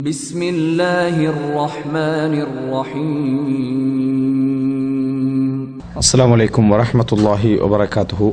بسم الله الرحمن الرحيم السلام عليكم ورحمة الله وبركاته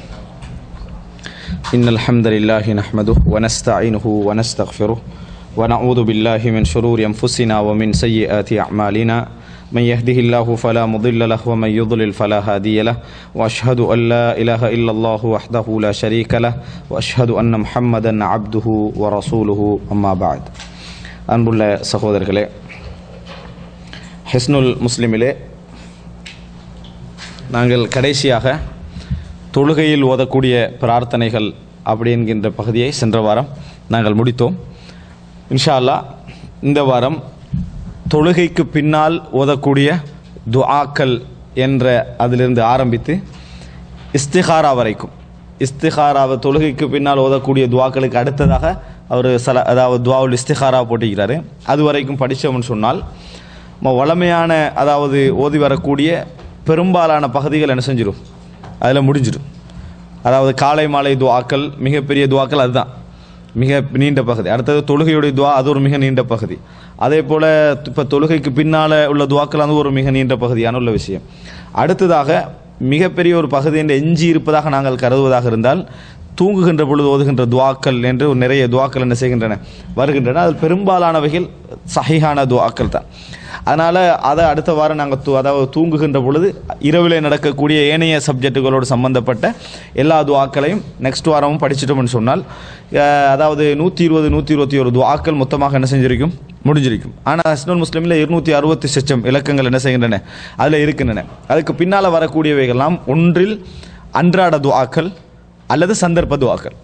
إن الحمد لله نحمده ونستعينه ونستغفره ونعوذ بالله من شرور أنفسنا ومن سيئات أعمالنا من يهده الله فلا مضل له ومن يضلل فلا هادي له وأشهد أن لا إله إلا الله وحده لا شريك له وأشهد أن محمدا عبده ورسوله أما بعد அன்புள்ள சகோதரர்களே ஹிஸ்னுல் முஸ்லிமிலே நாங்கள் கடைசியாக தொழுகையில் ஓதக்கூடிய பிரார்த்தனைகள் அப்படி என்கின்ற பகுதியை சென்ற வாரம் நாங்கள் முடித்தோம் இன்ஷா அல்லாஹ் இந்த வாரம் தொழுகைக்கு பின்னால் ஓதக்கூடிய துஆக்கள் என்ற அதிலிருந்து ஆரம்பித்து இஸ்திகாரா வரைக்கும் இஸ்திகாராவை தொழுகைக்கு பின்னால் ஓதக்கூடிய துவாக்களுக்கு அடுத்ததாக அவர் சல அதாவது துவாவுல் இஸ்திகாரா போட்டிக்கிறாரு அது வரைக்கும் படித்தோம்னு சொன்னால் நம்ம வளமையான அதாவது ஓதி வரக்கூடிய பெரும்பாலான பகுதிகள் என்ன செஞ்சிடும் அதில் முடிஞ்சிடும் அதாவது காலை மாலை துவாக்கள் மிகப்பெரிய துவாக்கள் அதுதான் மிக நீண்ட பகுதி அடுத்தது தொழுகையுடைய துவா அது ஒரு மிக நீண்ட பகுதி அதே போல் இப்போ தொழுகைக்கு பின்னால் உள்ள துவாக்கள் அது ஒரு மிக நீண்ட பகுதியான உள்ள விஷயம் அடுத்ததாக மிகப்பெரிய ஒரு பகுதி என்று எஞ்சி இருப்பதாக நாங்கள் கருதுவதாக இருந்தால் தூங்குகின்ற பொழுது ஓதுகின்ற துவாக்கள் என்று ஒரு நிறைய துவாக்கள் என்ன செய்கின்றன வருகின்றன அதில் பெரும்பாலானவைகள் சஹிஹான துவாக்கள் தான் அதனால் அதை அடுத்த வாரம் நாங்கள் தூ அதாவது தூங்குகின்ற பொழுது இரவிலே நடக்கக்கூடிய ஏனைய சப்ஜெக்டுகளோடு சம்பந்தப்பட்ட எல்லா துவாக்களையும் நெக்ஸ்ட் வாரமும் படிச்சிட்டோம்னு சொன்னால் அஹ், அதாவது நூற்றி இருபது நூற்றி இருபத்தி ஒரு துவாக்கள் மொத்தமாக என்ன செஞ்சிருக்கும் முடிஞ்சிருக்கும் ஆனால் ஹஸ்னல் முஸ்லீமில் இருநூற்றி அறுபத்தி சச்சம் இலக்கங்கள் என்ன செய்கின்றன அதில் இருக்கின்றன அதுக்கு பின்னால் வரக்கூடியவைகள்லாம் ஒன்றில் அன்றாட துவாக்கள் அல்லது சந்தர்ப்ப துவாக்கள்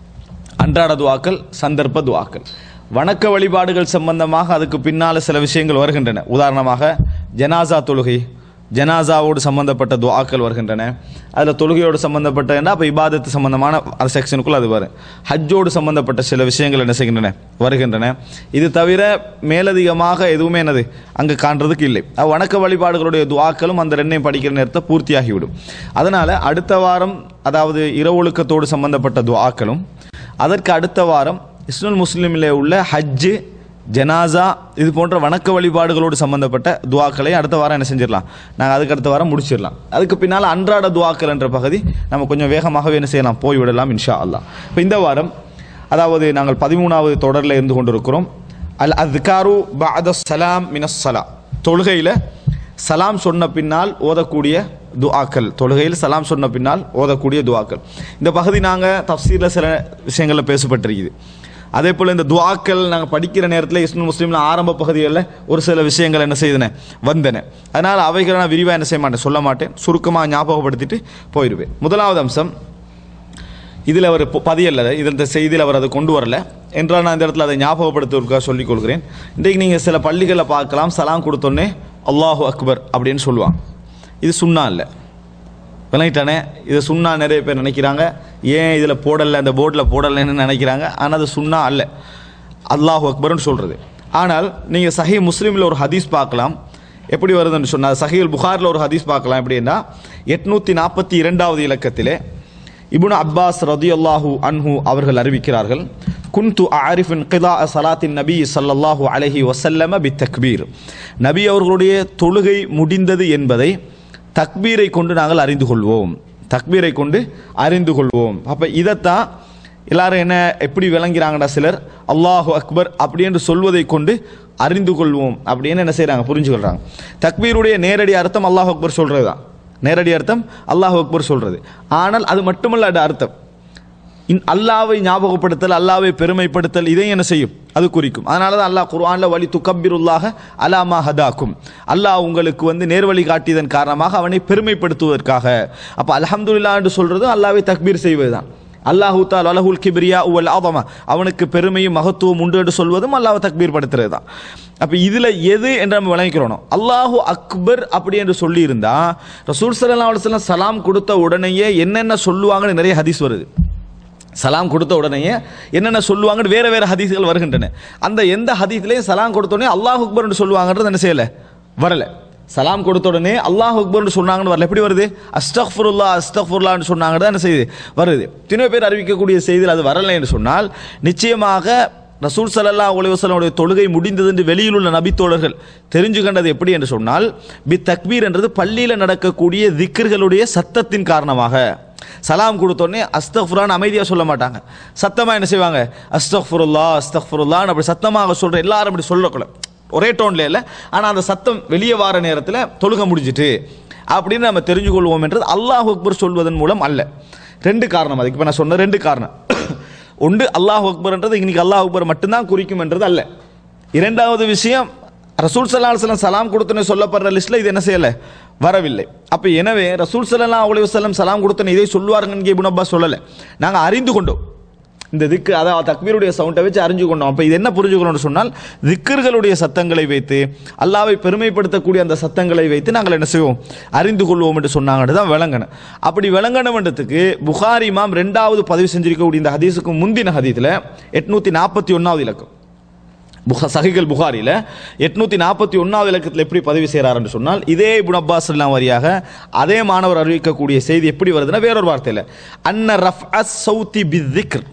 அன்றாட துவாக்கள் சந்தர்ப்ப துவாக்கள் வணக்க வழிபாடுகள் சம்பந்தமாக அதுக்கு பின்னால் சில விஷயங்கள் வருகின்றன உதாரணமாக ஜனாசா தொழுகை ஜனாசாவோடு சம்பந்தப்பட்ட துவாக்கள் வருகின்றன அதில் தொழுகையோடு சம்பந்தப்பட்ட என்ன அப்போ இபாதத்து சம்பந்தமான அந்த செக்ஷனுக்குள்ள அது வரும் ஹஜ்ஜோடு சம்பந்தப்பட்ட சில விஷயங்கள் என்ன செய்கின்றன வருகின்றன இது தவிர மேலதிகமாக எதுவுமே என்னது அங்கே காண்றதுக்கு இல்லை அஹ் வணக்க வழிபாடுகளுடைய துவாக்களும் அந்த ரெண்டையும் படிக்கிற நேரத்தை பூர்த்தியாகிவிடும் அதனால் அடுத்த வாரம் அதாவது இரவொழுக்கத்தோடு சம்பந்தப்பட்ட துவாக்களும் அதற்கு அடுத்த வாரம் இஸ்னுல் முஸ்லீமில் உள்ள ஹஜ்ஜு ஜனாசா இது போன்ற வணக்க வழிபாடுகளோடு சம்பந்தப்பட்ட துவாக்களை அடுத்த வாரம் என்ன செஞ்சிடலாம் நாங்கள் அதுக்கு அடுத்த வாரம் முடிச்சிடலாம் அதுக்கு பின்னால் அன்றாட துவாக்கள் என்ற பகுதி நம்ம கொஞ்சம் வேகமாகவே என்ன செய்யலாம் போய்விடலாம் இன்ஷா அல்லாஹ் இப்போ இந்த வாரம் அதாவது நாங்கள் பதிமூணாவது தொடரில் இருந்து கொண்டிருக்கிறோம் அல் அத்காரு பாத சலாம் மினஸ் சலா தொழுகையில் சலாம் சொன்ன பின்னால் ஓதக்கூடிய துஆக்கள் தொழுகையில் சலாம் சொன்ன பின்னால் ஓதக்கூடிய துஆக்கள் இந்த பகுதி நாங்கள் தஃசீரில் சில விஷயங்களில் பேசப்பட்டிருக்குது அதே போல் இந்த துஆக்கள் நாங்கள் படிக்கிற நேரத்தில் இஸ்னு முஸ்லீமில் ஆரம்ப பகுதிகளில் ஒரு சில விஷயங்கள் என்ன செய்தன வந்தன அதனால் அவைகளை நான் விரிவாக என்ன செய்ய மாட்டேன் சொல்ல மாட்டேன் சுருக்கமாக ஞாபகப்படுத்திட்டு போயிடுவேன் முதலாவது அம்சம் இதில் அவர் பொ- பதியல்ல இதில் இந்த செய்தியில் அவர் அதை கொண்டு வரல என்றால் நான் இந்த இடத்துல அதை ஞாபகப்படுத்துவதற்காக சொல்லிக் கொள்கிறேன் இன்றைக்கு நீங்கள் சில பள்ளிகளில் பார்க்கலாம் சலாம் கொடுத்தோன்னே அல்லாஹு அக்பர் அப்படின்னு சொல்லுவாங்க இது சுண்ணா இல்லை விளங்கிட்டானே இது சுண்ணா நிறைய பேர் நினைக்கிறாங்க ஏன் இதில் போடலை அந்த போர்டில் போடலைன்னு நினைக்கிறாங்க ஆனால் அது சுண்ணா அல்ல அல்லாஹு அக்பர்னு சொல்கிறது ஆனால் நீங்கள் சஹி முஸ்லீமில் ஒரு ஹதீஸ் பார்க்கலாம் எப்படி வருதுன்னு சொன்னால் சஹீல் புகாரில் ஒரு ஹதீஸ் பார்க்கலாம் எப்படின்னா எட்நூற்றி நாற்பத்தி இரண்டாவது இலக்கத்திலே இப்னு அப்பாஸ் ரதியல்லாஹு அன்ஹு அவர்கள் அறிவிக்கிறார்கள் குன்து ஆரிஃபின் கிதா சலாத்தின் நபி ஸல்லல்லாஹு அலைஹி வஸல்லம பி தக்பீர் நபி அவர்களுடைய தொழுகை முடிந்தது என்பதை தக்பீரை கொண்டு நாங்கள் அறிந்து கொள்வோம் தக்பீரை கொண்டு அறிந்து கொள்வோம் அப்போ இதைத்தான் எல்லாரும் என்ன எப்படி விளங்கிறாங்கடா சிலர் அல்லாஹு அக்பர் அப்படி என்று சொல்வதை கொண்டு அறிந்து கொள்வோம் அப்படின்னு என்ன செய்கிறாங்க புரிஞ்சுக்கொள்கிறாங்க தக்பீருடைய நேரடி அர்த்தம் அல்லாஹ் அக்பர் சொல்கிறது தான் நேரடி அர்த்தம் அல்லாஹ் அக்பர் சொல்கிறது ஆனால் அது மட்டுமல்ல அது அர்த்தம் இன் அல்லாவை ஞாபகப்படுத்தல் அல்லாவை பெருமைப்படுத்தல் இதை என்ன செய்யும் அது குறிக்கும் அதனால தான் அல்லாஹ் குர்ஆன்ல வலி துக்கப்பிருல்லாக அலாமா ஹதாக்கும் அல்லாஹ் உங்களுக்கு வந்து நேர்வழி காட்டியதன் காரணமாக அவனை பெருமைப்படுத்துவதற்காக அப்போ அல்ஹம்துலில்லாஹ் என்று சொல்றதும் அல்லாவை தக்பீர் செய்வதுதான் அல்லாஹு தால் அலஹுல் கிபிரியா உவல் ஆதமா அவனுக்கு பெருமையும் மகத்துவம் உண்டு என்று சொல்வதும் அல்லாஹ் தக்பீர் படுத்துறது தான் அப்போ இதில் எது என்று நம்ம விளங்கிக்கிறோம் அல்லாஹு அக்பர் அப்படி என்று சொல்லியிருந்தா ரசூல் சல்லா அலுவலம் சலாம் கொடுத்த உடனேயே என்னென்ன சொல்லுவாங்கன்னு நிறைய ஹதீஸ் வருது சலாம் கொடுத்த உடனேயே என்னென்ன சொல்லுவாங்கன்னு வேற வேற ஹதீஸ்கள் வருகின்றன அந்த எந்த ஹதீஸ்லையும் சலாம் கொடுத்த உடனே அல்லாஹ் அக்பர்னு சொல்லுவாங்கன்றது என்ன செய்யலை வரல சலாம் கொடுத்த உடனே அல்லாஹ் அக்பர்னு சொன்னாங்கன்னு வரல எப்படி வருது அஸ்தக்ஃபுருல்லா அஸ்தக்ஃபுல்லான்னு சொன்னாங்கன்னு தான் என்ன செய்யுது வருது தின பேர் அறிவிக்கக்கூடிய செய்தியில் அது வரலை என்று சொன்னால் நிச்சயமாக ரசூல் சல்லா உலகசலனுடைய தொழுகை முடிந்தது என்று வெளியில் உள்ள நபித்தோழர்கள் தெரிஞ்சு கண்டது எப்படி என்று சொன்னால் பி தக்பீர் என்றது பள்ளியில் நடக்கக்கூடிய திக்கர்களுடைய சத்தத்தின் காரணமாக சலாம் கொடுத்தோடனே அஸ்தஃபுரான் அமைதியாக சொல்ல மாட்டாங்க சத்தமாக என்ன செய்வாங்க அஸ்தஃபுருல்லா அஸ்தஃபுருல்லான்னு அப்படி சத்தமாக சொல்கிற எல்லாரும் அப்படி சொல்லக்கூடாது ஒரே டோன்ல இல்லை ஆனால் அந்த சத்தம் வெளியே வார நேரத்தில் தொழுக முடிஞ்சிட்டு அப்படின்னு நம்ம தெரிஞ்சு கொள்வோம் என்றது அல்லாஹ் அக்பர் சொல்வதன் மூலம் அல்ல ரெண்டு காரணம் அதுக்கு இப்போ நான் சொன்ன ரெண்டு காரணம் ஒன்று அல்லாஹ் அக்பர்ன்றது இன்னைக்கு அல்லாஹ் அக்பர் மட்டும்தான் குறிக்கும் என்றது அல்ல இரண்டாவது விஷயம் ரசூல் சல்லா அலுவலம் சலாம் கொடுத்தனு சொல்லப்படுற லிஸ்ட்டில் இது என்ன செய்யலை வரவில்லை அப்போ எனவே ரசூல் சல்லா அலி வசலம் சலாம் கொடுத்தன இதை சொல்வாருங்கன்னு இப்னு அப்பாஸ் சொல்லலை நாங்கள் அறிந்து கொண்டோம் இந்த திக்கு அதாவது தக்பீருடைய சவுண்டை வச்சு அறிஞ்சு கொண்டோம் அப்போ இது என்ன புரிஞ்சுக்கணும்னு சொன்னால் திக்கர்களுடைய சத்தங்களை வைத்து அல்லாவை பெருமைப்படுத்தக்கூடிய அந்த சத்தங்களை வைத்து நாங்கள் என்ன செய்வோம் அறிந்து கொள்வோம் என்று சொன்னாங்கன்னு தான் விளங்கணும் அப்படி விளங்கணுன்றதுக்கு புகாரி இமாம் ரெண்டாவது பதிவு செஞ்சிருக்கக்கூடிய இந்த ஹதீஸுக்கு முந்தின ஹதீஸில் எட்நூற்றி நாற்பத்தி ஒன்றாவது இலக்கம் புக சஹிகள் புகாரியில் எட்நூற்றி நாற்பத்தி ஒன்றாவது இலக்கத்தில் எப்படி பதிவு செய்கிறாருன்னு சொன்னால் இதே இப்னு அப்பாஸ் எல்லாம் வரியாக அதே மாணவர் அறிவிக்கக்கூடிய செய்தி எப்படி வருதுன்னா வேறொரு வார்த்தையில் அன்ன ரஃப் அஸ் சௌத்தி பித்திக்ர்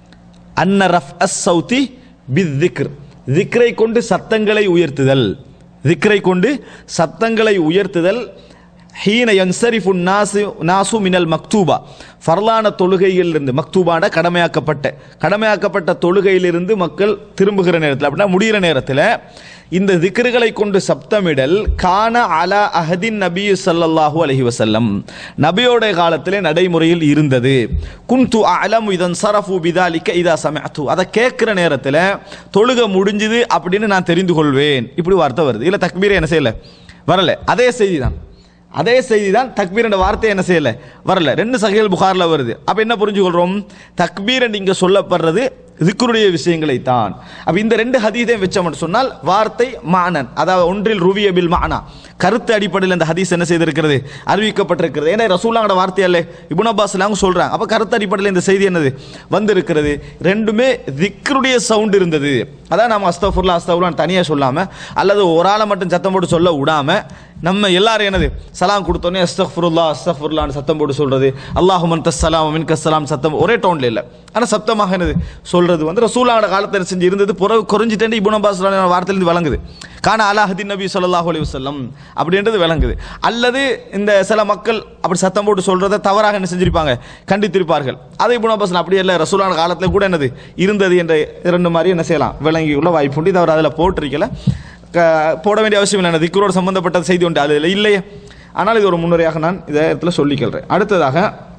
அன்ன ரஃப் அஸ் சௌத்தி பித்திக்ர் திக்ரை கொண்டு சத்தங்களை உயர்த்துதல் திக்ரை கொண்டு சத்தங்களை உயர்த்துதல் ஹீன யன்சரிஃபு நாசு நாசு மினல் மக்தூபா ஃபர்லான தொழுகையிலிருந்து மக்தூபான கடமையாக்கப்பட்ட கடமையாக்கப்பட்ட தொழுகையிலிருந்து மக்கள் திரும்புகிற நேரத்தில் அப்படின்னா முடிகிற நேரத்தில் இந்த திக்ருகளை கொண்டு சப்தமிடல் கான அலா அஹதின் நபி ஸல்லல்லாஹு அலைஹி வஸல்லம் நபியோட காலத்திலே நடைமுறையில் இருந்தது குன்து அலம் இதன் சரஃபு பிதாலிக்க இதா சமஅத்து அதை கேட்குற நேரத்தில் தொழுகை முடிஞ்சுது அப்படின்னு நான் தெரிந்து கொள்வேன் இப்படி வார்த்தை வருது இல்லை தக்பீரை என்ன செய்யல வரல அதே செய்தி தான் அதே செய்தி தான் தக்பீர் என்ற வார்த்தை என்ன செய்யல வரல ரெண்டு சகைகள் புகாரில் வருது அப்போ என்ன புரிஞ்சுக்கொள்றோம் தக்பீர் என்று இங்கே சொல்லப்படுறது திக்குருடைய விஷயங்களை தான் அப்போ இந்த ரெண்டு ஹதீஸையும் வச்சோம்னு சொன்னால் வார்த்தை மானன் அதாவது ஒன்றில் ருவியபில் மானா கருத்து அடிப்படையில் இந்த ஹதீஸ் என்ன செய்திருக்கிறது அறிவிக்கப்பட்டிருக்கிறது ஏன்னா ரசூலாங்கட வார்த்தை அல்ல இபுன் அப்பாஸ் எல்லாம் சொல்றாங்க அப்போ கருத்து அடிப்படையில் இந்த செய்தி என்னது வந்திருக்கிறது ரெண்டுமே திக்ருடைய சவுண்ட் இருந்தது அதான் நம்ம அஸ்தஃபுல்லா அஸ்தஃபுல்லான்னு தனியாக சொல்லாமல் அல்லது ஒரு ஆளை மட்டும் சத்தம் போட்டு சொல்ல விடாம நம்ம எல்லாரும் என்னது சலாம் கொடுத்தோன்னே அஸ்தஃபுருல்லா அஸ்தஃபுல்லான்னு சத்தம் போட்டு சொல்றது அல்லாஹு மன் தஸ்ஸலாம் மின் கஸ்ஸலாம் சத்தம் ஒரே டோன்ல இல்லை ஆனால் சப்தமாக என்னது சொல்றது வந்து ரசூலாவோட காலத்தில் செஞ்சு இருந்தது புற குறைஞ்சிட்டே இபுன் அப்பாஸ் வார்த்தையிலிருந்து வழங்குது கான அலாஹதின் நபி ஸல்லல்லாஹு அலைஹி வஸல்லம் அப்படின்றது விளங்குது அல்லது இந்த சில மக்கள் அப்படி சத்தம் போட்டு சொல்றதை தவறாக என்ன செஞ்சிருப்பாங்க கண்டித்திருப்பார்கள் அதை இபுன் அப்பாஸ் அப்படி இல்லை ரசூலான காலத்தில் கூட என்னது இருந்தது என்ற இரண்டு மாதிரி என்ன செய்யலாம் விளங்கி உள்ள வாய்ப்பு உண்டு இது அவர் அதில் போட்டிருக்கல க- போட வேண்டிய அவசியம் இல்லை திக்குரோடு சம்பந்தப்பட்ட செய்தி உண்டு அதில் இல்லையே ஆனால் இது ஒரு முன்னுரையாக நான் இதை இடத்துல சொல்லிக்கொள்கிறேன் அடுத்ததாக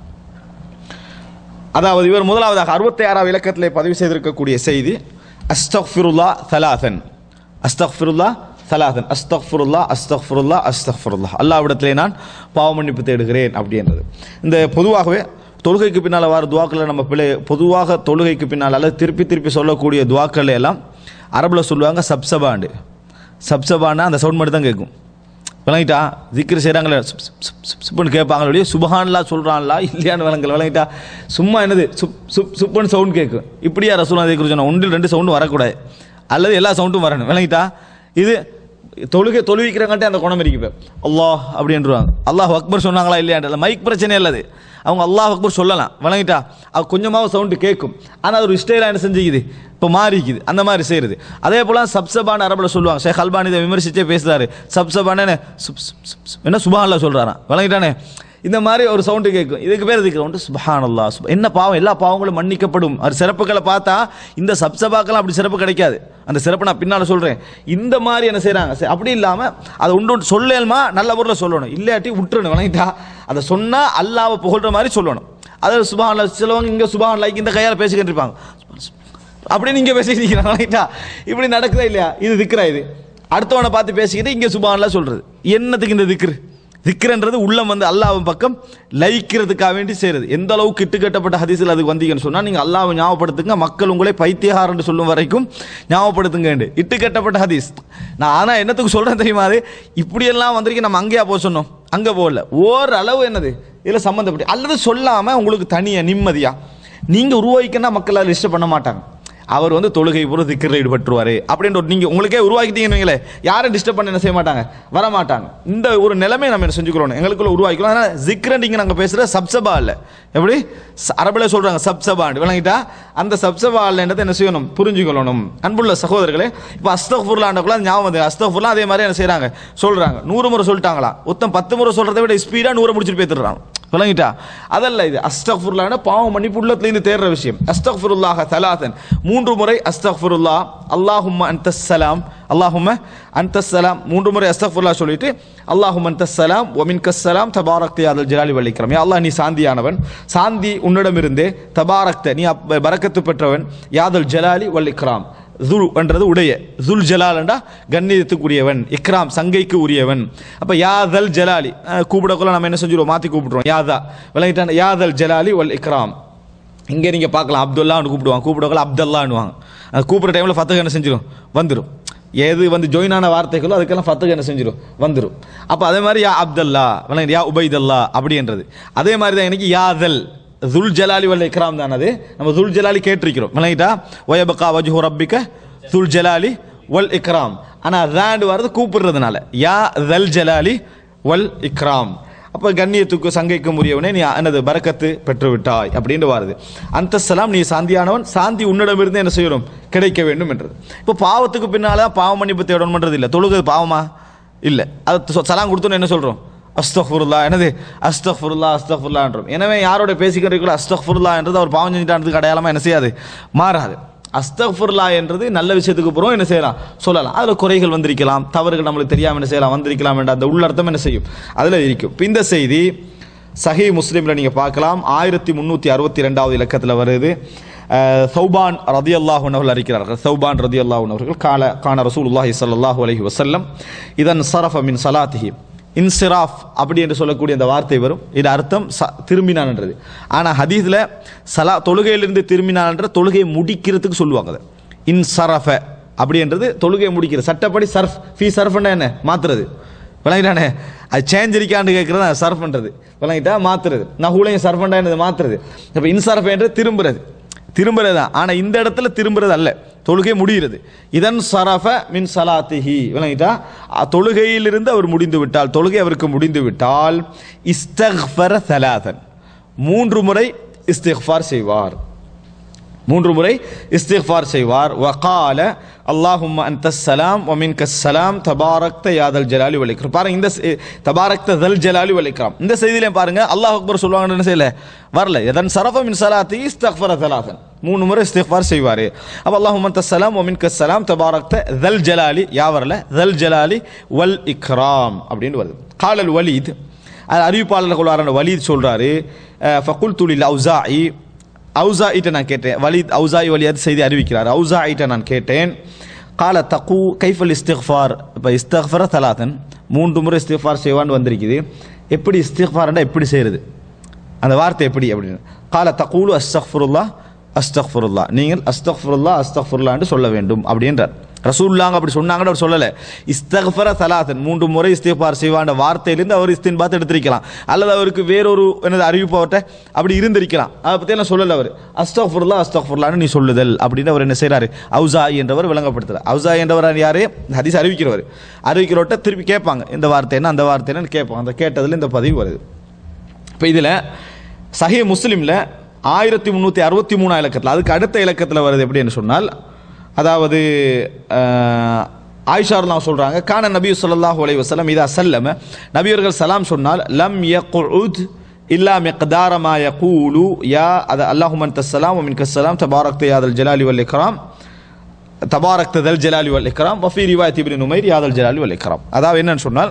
அதாவது இவர் முதலாவதாக அறுபத்தி ஆறாவது இலக்கத்திலே பதிவு செய்திருக்கக்கூடிய செய்தி அஸ்தக்ஃபிருல்லா தலாதன் அஸ்தக்ஃபிருல்லா தலாதன் அஸ்தக்ஃபிருல்லா அஸ்தக்ஃபிருல்லா அஸ்தக்ஃபிருல்லா அல்லாவிடத்திலே நான் பாவ மன்னிப்பு தேடுகிறேன் அப்படின்றது இந்த பொதுவாகவே தொழுகைக்கு பின்னால் வர துவாக்களை நம்ம பிள்ளை பொதுவாக தொழுகைக்கு பின்னால் அல்லது திருப்பி திருப்பி சொல்லக்கூடிய துவாக்கள் எல்லாம் அரபில் சொல்லுவாங்க சப்சபாண்டு சப்சபான்னா அந்த சவுண்ட் மட்டும் தான் கேட்கும் விளங்கிட்டா திக்ரு செய்கிறாங்களே சுப்புன்னு கேட்பாங்களே ஒழிய சுபஹான்லா சொல்கிறான்லா இல்லையான்னு விளங்கல விளங்கிட்டா சும்மா என்னது சுப் சுப் சுப்புன்னு சவுண்ட் கேட்கும் இப்படியா ரசூலா திக்ரு சொன்னா ஒன்றில் ரெண்டு சவுண்டும் வரக்கூடாது அல்லது எல்லா சவுண்டும் வரணும் விளங்கிட்டா இது தொழுகை தொழுவிக்கிறங்காட்டே அந்த குணம் இருக்கு இப்போ அல்லாஹ் அப்படின்றாங்க அல்லாஹ் அக்பர் சொன்னாங்களா இல்லையான்ற மைக் பிரச்சனை இல்லது அவங்க அல்லாஹ் அக்பர் சொல்லலாம் விளங்கிட்டா அது கொஞ்சமாக சவுண்டு கேட்கும் ஆனால் அது ஒரு ஸ்டைலாக என்ன செஞ்சுக்குது இப்போ மாறிக்குது அந்த மாதிரி செய்கிறது அதே போல் சப்சபான அரபில் சொல்லுவாங்க ஷேக் அல்பானி இதை விமர்சிச்சே பேசுறாரு சப்சபான சுப் சுப் சுப் சுப் என்ன சுபான்ல சொல்கிறாராம் விளங்கிட்டானே இந்த மாதிரி ஒரு சவுண்டு கேட்கும் இதுக்கு பேர் இதுக்கு வந்து சுபஹான் அல்லா சுப என்ன பாவம் எல்லா பாவங்களும் மன்னிக்கப்படும் அது சிறப்புகளை பார்த்தா இந்த சப்சபாக்கெல்லாம் அப்படி சிறப்பு கிடைக்காது அந்த சிறப்பு நான் பின்னால் சொல்கிறேன் இந்த மாதிரி என்ன செய்கிறாங்க அப்படி இல்லாமல் அதை உண்டு உண்டு சொல்லலுமா நல்ல பொருளை சொல்லணும் இல்லாட்டி விட்டுறணும் வணங்கிட்டா அதை சொன்னால் அல்லாவை புகழ்ற மாதிரி சொல்லணும் அதாவது சுபஹான்ல சிலவங்க இங்கே சுபஹான் லைக் இந்த கையால் பேசிக்கிட்டு இருப்பாங்க அப்படின்னு இங்கே பேசிக்கிட்டு இருக்கிறாங்க வணங்கிட்டா இப்படி நடக்குதா இல்லையா இது திக்ரா இது அடுத்தவனை பார்த்து பேசிக்கிட்டு இங்கே சுபஹான்லாம் சொல்கிறது என்னத்துக்கு இந்த திக்ரு திக்ரன்றது உள்ளம் வந்து அல்லாஹ்வின் பக்கம் லயிக்கிறதுக்காக வேண்டி செய்கிறது எந்த அளவுக்கு இட்டுக்கட்டப்பட்ட ஹதீஸில் அதுக்கு வந்தீங்கன்னு சொன்னால் நீங்கள் அல்லாஹ்வை ஞாபகப்படுத்துங்க மக்கள் உங்களை பைத்தியகாரன்னு சொல்லும் வரைக்கும் ஞாபகப்படுத்துங்க இட்டுக்கட்டப்பட்ட ஹதீஸ் நான் ஆனால் என்னத்துக்கு சொல்கிறேன் தெரியுமா அது இப்படியெல்லாம் வந்திருக்கு நம்ம அங்கேயா போக சொன்னோம் அங்கே போகல ஓரளவு என்னது இதில் சம்மந்தப்பட்டு அல்லது சொல்லாமல் உங்களுக்கு தனியாக நிம்மதியாக நீங்கள் உருவாக்கினா மக்கள் அதில் இஷ்டம் பண்ண மாட்டாங்க அவர் வந்து தொழுகை பூரா திக்கரில் ஈடுபட்டுருவார் அப்படின்ற ஒரு நீங்கள் உங்களுக்கே உருவாக்கிட்டீங்கன்னு வைங்களேன் யாரும் டிஸ்டர்ப் பண்ண என்ன செய்ய மாட்டாங்க வர மாட்டாங்க இந்த ஒரு நிலைமை நம்ம என்ன செஞ்சுக்கிறோம் எங்களுக்குள்ள உருவாக்கிக்கலாம் அதனால் ஜிக்ரன் நீங்கள் நாங்கள் பேசுகிற சப்சபா இல்லை எப்படி ச- அரபில் சொல்கிறாங்க சப்சபான்னு விளங்கிட்டா அந்த சப்சபா இல்லைன்றதை என்ன செய்யணும் புரிஞ்சுக்கொள்ளணும் அன்புள்ள சகோதரர்களே இப்போ அஸ்தஃபுர்லாண்டக்குள்ள ஞாபகம் வந்து அஸ்தஃபுர்லாம் அதே மாதிரி என்ன செய்கிறாங்க சொல்கிறாங்க நூறு முறை சொல்லிட்டாங்களா ஒருத்தன் பத்து முறை சொல்கிறத விட ஸ்பீடாக நூறு முடிச்சுட்டு போய்த்துறான் விளங்கிட்டா அதல்ல இது அஸ்தக்ஃபுருல்லான பாவம் மன்னிப்பு உள்ளத்துல இருந்து தேடுற விஷயம் அஸ்தக்ஃபுருல்லாஹ தலாதன் மூன்று முறை அஸ்தக்ஃபுருல்லா அல்லாஹும்ம அன்தஸ்ஸலாம் அல்லாஹும்ம அன்தஸ்ஸலாம் மூன்று முறை அஸ்தக்ஃபுருல்லா சொல்லிட்டு அல்லாஹும் அன்தஸ்ஸலாம் ஒமின் கஸ்ஸலாம் தபாரக் யாதல் ஜலாலி வல்லிக்ரம் யா அல்லாஹ் நீ சாந்தியானவன் சாந்தி உன்னிடமிருந்தே தபாரக்த நீ அப்ப பரக்கத்து பெற்றவன் யாதல் ஜலாலி வல்லிக்ராம் துல் என்றது உடைய துல் ஜலால் என்றா கண்ணியத்துக்குரியவன் இக்ராம் சங்கைக்கு உரியவன் அப்ப யாதல் ஜலாலி அஹ், கூப்பிடக்குள்ள நம்ம என்ன செஞ்சிருவோம் மாத்தி கூப்பிடுறோம் யாதா விளங்கிட்டான் யாதல் ஜலாலி வல் இக்ராம் இங்கே நீங்க பார்க்கலாம் அப்துல்லான்னு கூப்பிடுவாங்க கூப்பிடக்குள்ள அப்துல்லான்னுவாங்க அது கூப்பிட்ற டைமில் ஃபத்துக்கு என்ன செஞ்சிடும் வந்துடும் எது வந்து ஜாயின் ஆன வார்த்தைகளோ அதுக்கெல்லாம் ஃபத்துக்கு என்ன செஞ்சிடும் வந்துடும் அப்போ அதே மாதிரி யா அப்தல்லா விளங்க யா உபைதல்லா அப்படின்றது அதே மாதிரி தான் எனக்கு யாதல் துல் ஜலாலி வல்ல இக்ராம் தான் அது நம்ம துல் ஜலாலி கேட்டிருக்கிறோம் விளங்கிட்டா ஒயபக்கா வஜ்ஹு ரப்பிக்க துல் ஜலாலி வல் இக்ராம் ஆனால் ரேண்டு வர்றது கூப்பிடுறதுனால யா தல் ஜலாலி வல் இக்ராம் அப்போ கண்ணியத்துக்கு சங்கைக்கும் உரியவனே நீ எனது பரக்கத்து பெற்று விட்டாய் அப்படின்னு வருது அந்த நீ சாந்தியானவன் சாந்தி உன்னிடமிருந்து என்ன செய்யணும் கிடைக்க வேண்டும் என்றது இப்போ பாவத்துக்கு பின்னால பாவ மன்னிப்பு தேடணும்ன்றது இல்லை தொழுகிறது பாவமா இல்லை அது சொ- சலாம் கொடுத்தோன்னு என்ன சொல்கிறோம் அஸ்தஃபுருல்லா என்னது அஸ்தஃபுருல்லா அஸ்தஃபுல்லான்றோம் எனவே யாரோட பேசிக்கிறீங்களோ அஸ்தஃபுருல்லா என்றது அவர் பாவம் செஞ்சிட்டானதுக்கு அடையாளமா என்ன செய்யாது மாறாது அஸ்தஃபுர்லா என்றது நல்ல விஷயத்துக்கு புறம் என்ன செய்யலாம் சொல்லலாம் அதில் குறைகள் வந்திருக்கலாம் தவறுகள் நம்மளுக்கு தெரியாமல் என்ன செய்யலாம் வந்திருக்கலாம் என்ற அந்த உள்ளர்த்தம் என்ன செய்யும் அதில் இருக்கும் இப்ப இந்த செய்தி சஹி முஸ்லீமில் நீங்கள் பார்க்கலாம் ஆயிரத்தி முந்நூற்றி அறுபத்தி ரெண்டாவது இலக்கத்தில் வருது அஹ், சௌபான் ரதி அல்லாஹூன் அவர்கள் அறிக்கிறார்கள் சௌபான் ரதி அல்லாஹூன் அவர்கள் கால கான ரசூலுல்லாஹி ஸல்லல்லாஹு அலைஹி வஸல்லம் இதன் சரஃப மின் சலாத்திஹி இன்சிராஃப் அப்படி என்று சொல்லக்கூடிய அந்த வார்த்தை வரும் இது அர்த்தம் ச திரும்பினான்ன்றது ஆனால் ஹதீஸில் சலா தொழுகையிலிருந்து திரும்பினான்ற தொழுகையை முடிக்கிறதுக்கு சொல்லுவாங்க அதை இன்சரஃப அப்படின்றது தொழுகையை முடிக்கிற சட்டப்படி சர்ஃப் ஃபீ சர்ஃப்னா என்ன மாத்துறது விளங்கிட்டானே அது சேஞ்ச் இருக்கான்னு கேட்குறது அது சர்ஃப் பண்ணுறது விளங்கிட்டா மாத்துறது நகுலையும் சர்ஃப் என்னது மாத்துறது இப்போ இன்சரஃப் என்றது திரும்புறது திரும்புறது தான் ஆனால் இந்த இடத்துல திரும்புறது அல்ல தொழுகை முடிகிறது இதன் சரஃப மின் சலாத்திஹி விளங்கிட்டா அ, தொழுகையிலிருந்து அவர் முடிந்து விட்டால் தொழுகை அவருக்கு முடிந்து விட்டால் இஸ்தக்ஃபர சலாதன் மூன்று முறை இஸ்திக்ஃபார் செய்வார் மூன்று முறை இஸ்திக்ஃபார் செய்வார் வகால அல்லாஹும் அந்த சலாம் ஒமின் கஸ்ஸலாம் தபாரக்த யாதல் ஜலாலி வலிக்ரம் பாருங்க இந்த செ- தபாரக்த தல் ஜலாலி வலிக்ராம் இந்த செய்தியிலையும் பாருங்க அல்லாஹ் அக்பர் சொல்லுவாங்கன்னு என்ன செய்யல வரல எதன் சரஃப மின் சலாத்தி இஸ்தக்ஃபர தலாதன் மூணு முறை இஸ்திக்ஃபார் செய்வார் அப்போ அல்லாஹும் அந்த சலாம் ஒமின் கஸ்ஸலாம் தபாரக்த தல் ஜலாலி யா வரல தல் ஜலாலி வல் இக்ராம் அப்படின்னு வருது காலல் வலீத் அது அறிவிப்பாளர்கள் வலீத் சொல்றாரு ஃபகுல் துலில் அவுசாஇ அவுசாயிட்ட நான் கேட்டேன் வலித் அவுசாய் வழியாக செய்தி அறிவிக்கிறார் அவுசாயிட்ட நான் கேட்டேன் கால தகு கைஃபல் இஸ்திஃபார் இப்போ இஸ்திஃபர தலாதன் மூன்று முறை இஸ்திஃபார் செய்வான்னு வந்திருக்குது எப்படி இஸ்திஃபார்ண்டா எப்படி செய்கிறது அந்த வார்த்தை எப்படி அப்படின்னு கால தகூலு அஸ்தஃபுருல்லா அஸ்தஃபுருல்லா நீங்கள் அஸ்தஃபுருல்லா அஸ்தஃபுருல்லான்னு சொல்ல வேண்டும் அப்படின்றார் ரசூல்லாங்க அப்படி சொன்னாங்கன்னு அவர் சொல்லலை இஸ்தஃபர சலாத்தன் மூன்று முறை இஸ்திஃபார் செய்வான்ற வார்த்தையிலிருந்து அவர் இஸ்தின்பாத் எடுத்திருக்கலாம் அல்லது அவருக்கு வேறொரு எனது அறிவிப்பு அவர்கிட்ட அப்படி இருந்திருக்கலாம் அதை பற்றி எல்லாம் சொல்லலை அவர் அஸ்தஃபுருல்லா அஸ்தஃபுருல்லான்னு நீ சொல்லுதல் அப்படின்னு அவர் என்ன செய்கிறாரு அவுசா என்றவர் விளங்கப்படுத்துறார் அவுசா என்றவர் யாரு ஹதீஸ் அறிவிக்கிறவர் அறிவிக்கிறவர்கிட்ட திருப்பி கேட்பாங்க இந்த வார்த்தை என்ன அந்த வார்த்தை என்னன்னு கேட்பாங்க அந்த கேட்டதில் இந்த பதிவு வருது இப்போ இதில் சஹி முஸ்லீமில் ஆயிரத்தி முந்நூற்றி அறுபத்தி மூணா இலக்கத்தில் அதுக்கு அடுத்த இலக்கத்தில் வருது எப்படின்னு சொன்னால் அதாவது அஹ், ஆயிஷார்லாம் சொல்கிறாங்க கான நபி ஸல்லல்லாஹு அலைஹி வஸல்லம் இதா சல்லம நபியர்கள் சலாம் சொன்னால் லம் யக்உத் இல்லா மிக்தார மா யகூலு யா அது அல்லாஹும் அன்த ஸலாம் வ மின்க ஸலாம் தபாரக்த யாதல் ஜலாலி வல் இக்ராம் தபாரக்த தல் ஜலாலி வல் இக்ராம் வஃபி ரிவாயத் இப்னு நுமைர் யாதல் ஜலாலி வல் இக்ராம் அதாவது என்னன்னு சொன்னால்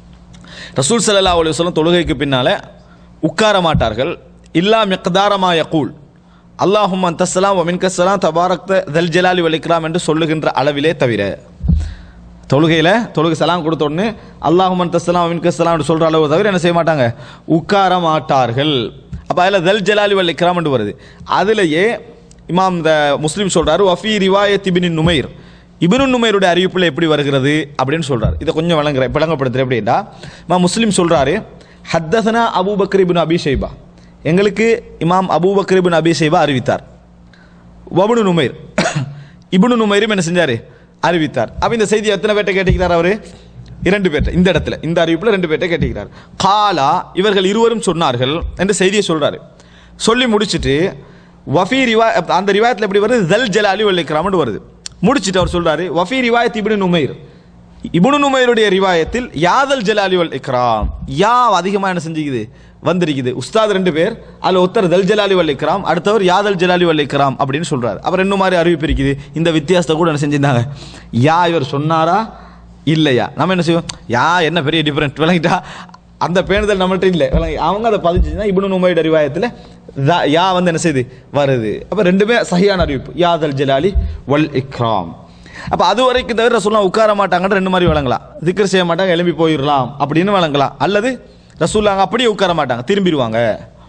ரசூல் ஸல்லல்லாஹு அலைஹி வஸல்லம் தொழுகைக்கு பின்னால உட்கார மாட்டார்கள் இல்லா மிக்தாரமா யகூல் அல்லாஹும் அந்தஸ்லாம் ஒமின்கஸ்லாம் தபாரக்த தல் ஜலாலி வல் இக்ராம் என்று சொல்லுகின்ற அளவிலே தவிர தொழுகையில் தொழுகை சலாம் கொடுத்த உடனே அல்லாஹும் அந்தஸ்லாம் ஒமின்கஸ்லாம் சொல்கிற அளவு தவிர என்ன செய்ய மாட்டாங்க உட்கார மாட்டார்கள் அப்போ அதில் தல் ஜலாலி வல் இக்ராம் என்று வருது அதிலேயே இமாம் இந்த முஸ்லீம் சொல்றாரு வஃபி ரிவாயத் இபின் நுமைர் இபினு நுமைருடைய அறிவிப்பில் எப்படி வருகிறது அப்படின்னு சொல்றாரு இதை கொஞ்சம் விளங்குற விளங்கப்படுத்துறேன் எப்படின்னா இமாம் முஸ்லீம் சொல்றாரு ஹத்தசனா அபூபக்கர் இபின் அபி ஷைபா எங்களுக்கு இமாம் அபூபக்கர் இபின் அபி ஷைபா அறிவித்தார் வபுனு நுமைர் இப்னு நுமைரும் என்ன செஞ்சாரு அறிவித்தார் அப்ப இந்த செய்தி எத்தனை பேர்ட்ட கேட்டுக்கிறார் அவரு இரண்டு பேர்ட்ட இந்த இடத்துல இந்த அறிவிப்புல ரெண்டு பேர்ட்ட கேட்டுக்கிறார் காலா இவர்கள் இருவரும் சொன்னார்கள் என்று செய்தியை சொல்றாரு சொல்லி முடிச்சிட்டு வஃபி ரிவா அந்த ரிவாயத்தில் எப்படி வருது ஜல் ஜலாலி வல்லிக்ராம்னு வருது முடிச்சிட்டு அவர் சொல்றாரு வஃபி ரிவாயத் இப்னு நுமைர் இப்னு நுமைருடைய ரிவாயத்தில் யாதல் ஜலாலி வல் இக்ராம் யா அதிகமாக என்ன செஞ்சுக்குது வந்திருக்குது உஸ்தாத் ரெண்டு பேர் அதில் ஒருத்தர் தல் ஜலாலி வல் இக்ராம் அடுத்தவர் யாதல் ஜலாலி வல் இக்ராம் அப்படின்னு சொல்றாரு அப்புறம் ரெண்டு மாதிரி அறிவிப்பு இருக்குது இந்த வித்தியாசத்தை கூட என்ன செஞ்சிருந்தாங்க யா இவர் சொன்னாரா இல்லையா நம்ம என்ன செய்வோம் யா என்ன பெரிய டிஃபரெண்ட் விளங்கிட்டா அந்த பேணுதல் நம்மள்ட்ட இல்லை விளங்கி அவங்க அதை பதிச்சுன்னா இப்னு நுமையோட ரிவாயத்தில் தா- யா வந்து என்ன செய்யுது வருது அப்போ ரெண்டுமே சஹியான அறிவிப்பு யாதல் ஜலாலி வல் இக்ராம் அப்ப அது வரைக்கும் தவிர ரசூல்லா உட்கார மாட்டாங்கன்ற ரெண்டு மாதிரி வழங்கலாம் திக்ர் செய்ய மாட்டாங்க எழும்பி போயிடலாம் அப்படின்னு வழங்கலாம் அல்லது ரசூல்லாங்க அப்படியே உட்கார மாட்டாங்க திரும்பிடுவாங்க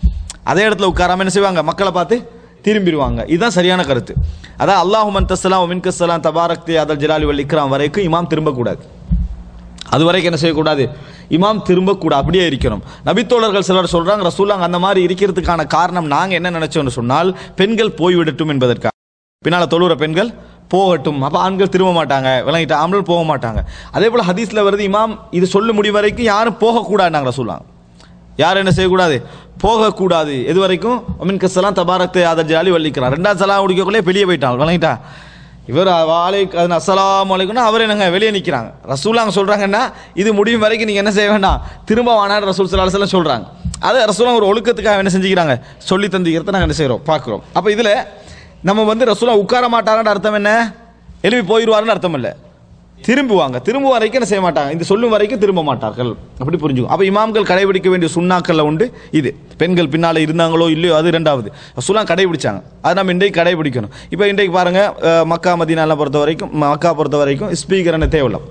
அதே இடத்துல உட்காராம என்ன செய்வாங்க மக்களை பார்த்து திரும்பிடுவாங்க இதுதான் சரியான கருத்து அதான் அல்லாஹு மன் தஸ்லாம் மின் கஸ்லாம் தபாரக்தி அதல் ஜலாலி வல் இக்ராம் வரைக்கும் இமாம் திரும்பக்கூடாது அது வரைக்கும் என்ன செய்யக்கூடாது இமாம் திரும்பக்கூடாது அப்படியே இருக்கணும் நபித்தோழர்கள் சிலர் சொல்றாங்க ரசூலாங்க அந்த மாதிரி இருக்கிறதுக்கான காரணம் நாங்க என்ன நினைச்சோம்னு சொன்னால் பெண்கள் போய்விடட்டும் என்பதற்காக பின்னால தொழுற பெண்கள் போகட்டும் அப்ப ஆண்கள் திரும்ப மாட்டாங்க விளங்கிட்டு ஆண்கள் போக மாட்டாங்க அதே போல ஹதீஸ்ல வருது இமாம் இது சொல்லு முடி வரைக்கும் யாரும் போகக்கூடாது நாங்கள் ரசூலாங்க யாரும் என்ன செய்யக்கூடாது போகக்கூடாது எது வரைக்கும் அமின் கஸ்லாம் தபாரத்தை அதை ஜாலி வள்ளிக்கிறான் ரெண்டாவது சலாம் குடிக்கக்குள்ளே வெளியே போயிட்டான் விளங்கிட்டா இவர் வாழை அஸ்ஸலாமு அலைக்கும்னா அவர் என்னங்க வெளியே நிற்கிறாங்க ரசூலாங்க சொல்றாங்கன்னா இது முடியும் வரைக்கும் நீங்க என்ன செய்ய வேண்டாம் திரும்ப வானாடு ரசூல் சல்லா அலுவலம் சொல்றாங்க அது ரசூலாங்க ஒரு ஒழுக்கத்துக்காக என்ன செஞ்சுக்கிறாங்க சொல்லி தந்திக்கிறத நாங்கள் என்ன செய்கிறோம் பார்க்குறோம் அப்போ இதில் நம்ம வந்து ரசூலா உட்கார மாட்டாங்கன்ற அர்த்தம் என்ன எழுப்பி போயிடுவாருன்னு அர்த்தம் இல்லை திரும்புவாங்க திரும்ப வரைக்கும் என்ன செய்ய மாட்டாங்க இந்த சொல்லும் வரைக்கும் திரும்ப மாட்டார்கள் அப்படி புரிஞ்சுக்கும் அப்போ இமாம்கள் கடைபிடிக்க வேண்டிய சுண்ணாக்கள்ல உண்டு இது பெண்கள் பின்னால இருந்தாங்களோ இல்லையோ அது ரெண்டாவது ரசூலா கடைபிடிச்சாங்க அது நம்ம இன்றைக்கு கடைபிடிக்கணும் இப்போ இன்றைக்கு பாருங்க அஹ், மக்கா மதீனாலாம் பொறுத்த வரைக்கும் மக்கா பொறுத்த வரைக்கும் ஸ்பீக்கர் என்ன தேவையில்லை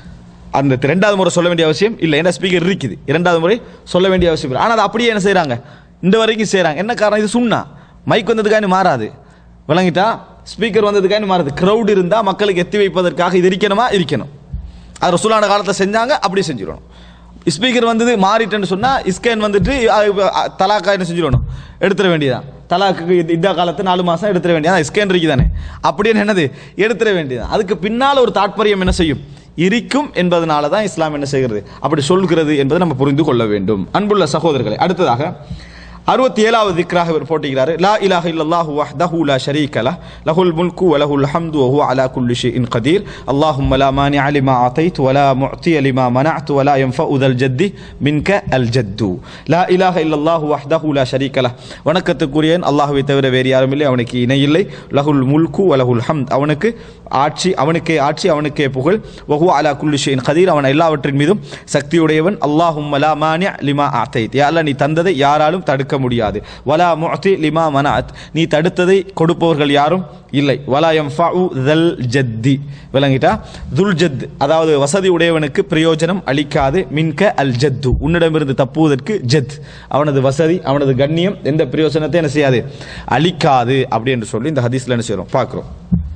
அந்த ரெண்டாவது முறை சொல்ல வேண்டிய அவசியம் இல்லை ஏன்னா ஸ்பீக்கர் இருக்குது இரண்டாவது முறை சொல்ல வேண்டிய அவசியம் இல்லை ஆனால் அது அப்படியே என்ன செய்கிறாங்க இந்த வரைக்கும் செய்கிறாங்க என்ன காரணம் இது சுண்ணா மைக் வந்ததுக்காக மாறாது விளங்கிட்டா ஸ்பீக்கர் வந்ததுக்காக மாறாது க்ரௌட் இருந்தால் மக்களுக்கு எத்தி வைப்பதற்காக இது இருக்கணுமா இருக்கணும் அது ரசூலான காலத்தில் செஞ்சாங்க அப்படியே செஞ்சிடணும் ஸ்பீக்கர் வந்தது மாறிட்டேன்னு சொன்னால் இஸ்கேன் வந்துட்டு அது அ, தலாக்கா என்ன செஞ்சிடணும் எடுத்துட வேண்டியதான் தலாக்கு இது இந்த காலத்து நாலு மாதம் எடுத்துட வேண்டியதான் ஸ்கேன் இருக்குதானே அப்படியே என்னது எடுத்துட வேண்டியதான் அதுக்கு பின்னால் ஒரு தாற்பயம் என்ன செய்யும் இருக்கும் என்பதனால தான் இஸ்லாம் என்ன செய்கிறது அப்படி சொல்கிறது என்பதை நம்ம புரிந்து கொள்ள வேண்டும் அன்புள்ள சகோதரர்களை அடுத்ததாக அறுபத்தி ஏழாவது திக்ராக இவர் போட்டுகிறாரு லா இலாஹ இல்லல்லாஹு வஹ்தஹு லா ஷரீக லஹ் லஹுல் முல்கு வ லஹுல் ஹம்து வ ஹுவ அலா குல்லி ஷைஇன் கதீர் அல்லாஹும்ம லா மானிஅ லிமா ஆதைத் வ லா முஅத்திய லிமா மனஅத் வ லா யன்ஃபஉ தல் ஜத்தி மின்க அல் ஜத்து லா இலாஹ இல்லல்லாஹு வஹ்தஹு லா ஷரீக லஹ் வணக்கத்துக்குரியன் அல்லாஹ்வை தவிர வேறு யாரும் இல்லை அவனுக்கு இணை இல்லை லஹுல் முல்கு வ லஹுல் ஹம்த் அவனுக்கு ஆட்சி அவனுக்கே ஆட்சி அவனுக்கே புகழ் வஹு அலா குல்லி ஷைஇன் கதீர் அவன் எல்லாவற்றின் மீதும் சக்தியுடையவன் அல்லாஹும்ம லா மானிஅ லிமா ஆதைத் யா அல்லாஹ் நீ தந்ததை யாராலும் தடுக்க முடியாது வலா முஅத்தி லிமா மனஅத் நீ தடுத்ததை கொடுப்பவர்கள் யாரும் இல்லை வலா யன்ஃபஉ தல் ஜத்தி விளங்கிட்டா துல் ஜத் அதாவது வசதி உடையவனுக்கு பிரயோஜனம் அளிக்காது மின்க அல் ஜத்து உன்னிடமிருந்து தப்புவதற்கு ஜத் அவனது வசதி அவனது கண்ணியம் எந்த பிரயோஜனத்தை என்ன செய்யாது அளிக்காது அப்படி என்று சொல்லி இந்த ஹதீஸ்ல என்ன செய்றோம் பார்க்கிறோம்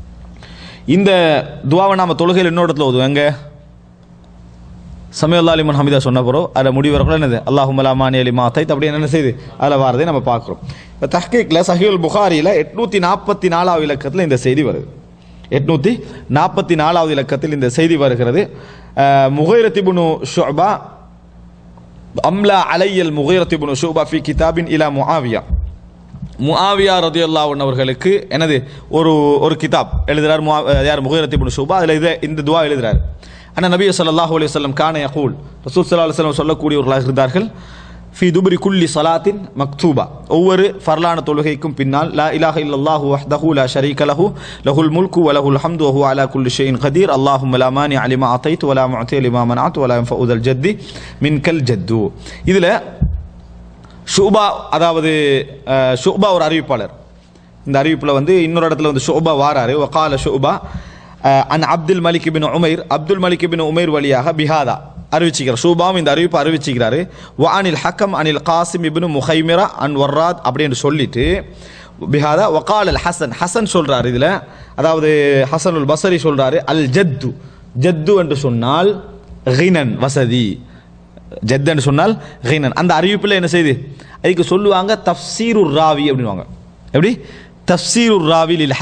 இந்த துவாவை நாம தொழுகையில் இன்னொரு இடத்துல ஓதுவோம் எங்க சமயல்லா அலிமன் ஹமிதா சொன்ன பிறகு அதில் முடிவரக்குள்ள என்னது அல்லாஹும் அலாமானி அலி மாத்தைத் அப்படி என்ன செய்யுது அதில் வாரதை நம்ம பார்க்குறோம் இப்போ தஹ்கீக்கில் சஹீல் புகாரியில் எட்நூற்றி நாற்பத்தி நாலாவது இலக்கத்தில் இந்த செய்தி வருது எட்நூற்றி நாற்பத்தி நாலாவது இலக்கத்தில் இந்த செய்தி வருகிறது முகைரத்திபுனு ஷுபா அம்லா அலையல் முகைரத்திபுனு ஷுபா ஃபி கிதாபின் இலா முஆவியா முஆவியா ரதியல்லாஹு அவர்களுக்கு எனது ஒரு ஒரு கிதாப் எழுதுறார் முஆ- யார் முகைரத்திபுனு ஷுபா அதில் இதை இந்த துவா எழுதுறாரு அண்ணா நபி ஸல்லல்லாஹு அலைஹி வஸல்லம் கான யகூல் ரசூல் ஸல்லல்லாஹு அலைஹி வஸல்லம் சொல்லக்கூடியவர்களாக இருந்தார்கள் ஃபி துபரி குல்லி சலாத்தின் மக்தூபா ஒவ்வொரு ஃபர்லான தொழுகைக்கும் பின்னால் லா இலாஹ இல்லல்லாஹு வஹ்தஹு லா ஷரீக லஹு லஹுல் முல்கு வ லஹுல் ஹம்து வ ஹுவ அலா குல்லி ஷைஇன் கதீர் அல்லாஹும்ம லா மானி அலிமா அதைத் வ லா முஅத்தி லிமா மனஅத் வ லா யன்ஃபஉ தல் ஜத்தி மின்கல் ஜத்து இதுல ஷூபா அதாவது அஹ், ஷுபா ஒரு அறிவிப்பாளர் இந்த அறிவிப்பில் வந்து இன்னொரு இடத்துல வந்து ஷுபா வாராரு வகால ஷுபா அஹ், அன் Abdul Malik bin Umair Abdul Malik bin Umair வழியாக பிஹாதா அறிவிச்சுக்கிறார் ஷூபாவும் இந்த அறிவிப்பு அறிவிச்சுக்கிறாரு வ அனில் ஹக்கம் அனில் காசிம் இப்னு முஹைமிரா அன் வர்ராத் அப்படின்னு சொல்லிட்டு பிஹாதா வகால் அல் ஹசன் ஹசன் சொல்றாரு இதுல அதாவது ஹசனுல் பசரி சொல்றாரு அல் ஜத்து ஜத்து என்று சொன்னால் கினன் வசதி ஜெத்தன்னு சொன்னால் ஹைனன் அந்த அறிவிப்பில் என்ன செய்யுது அதுக்கு சொல்லுவாங்க தஃப்சீருர் ராவி அப்படின்வாங்க எப்படி தஃப்சீருர் ராவி லில் ஹதீஸ்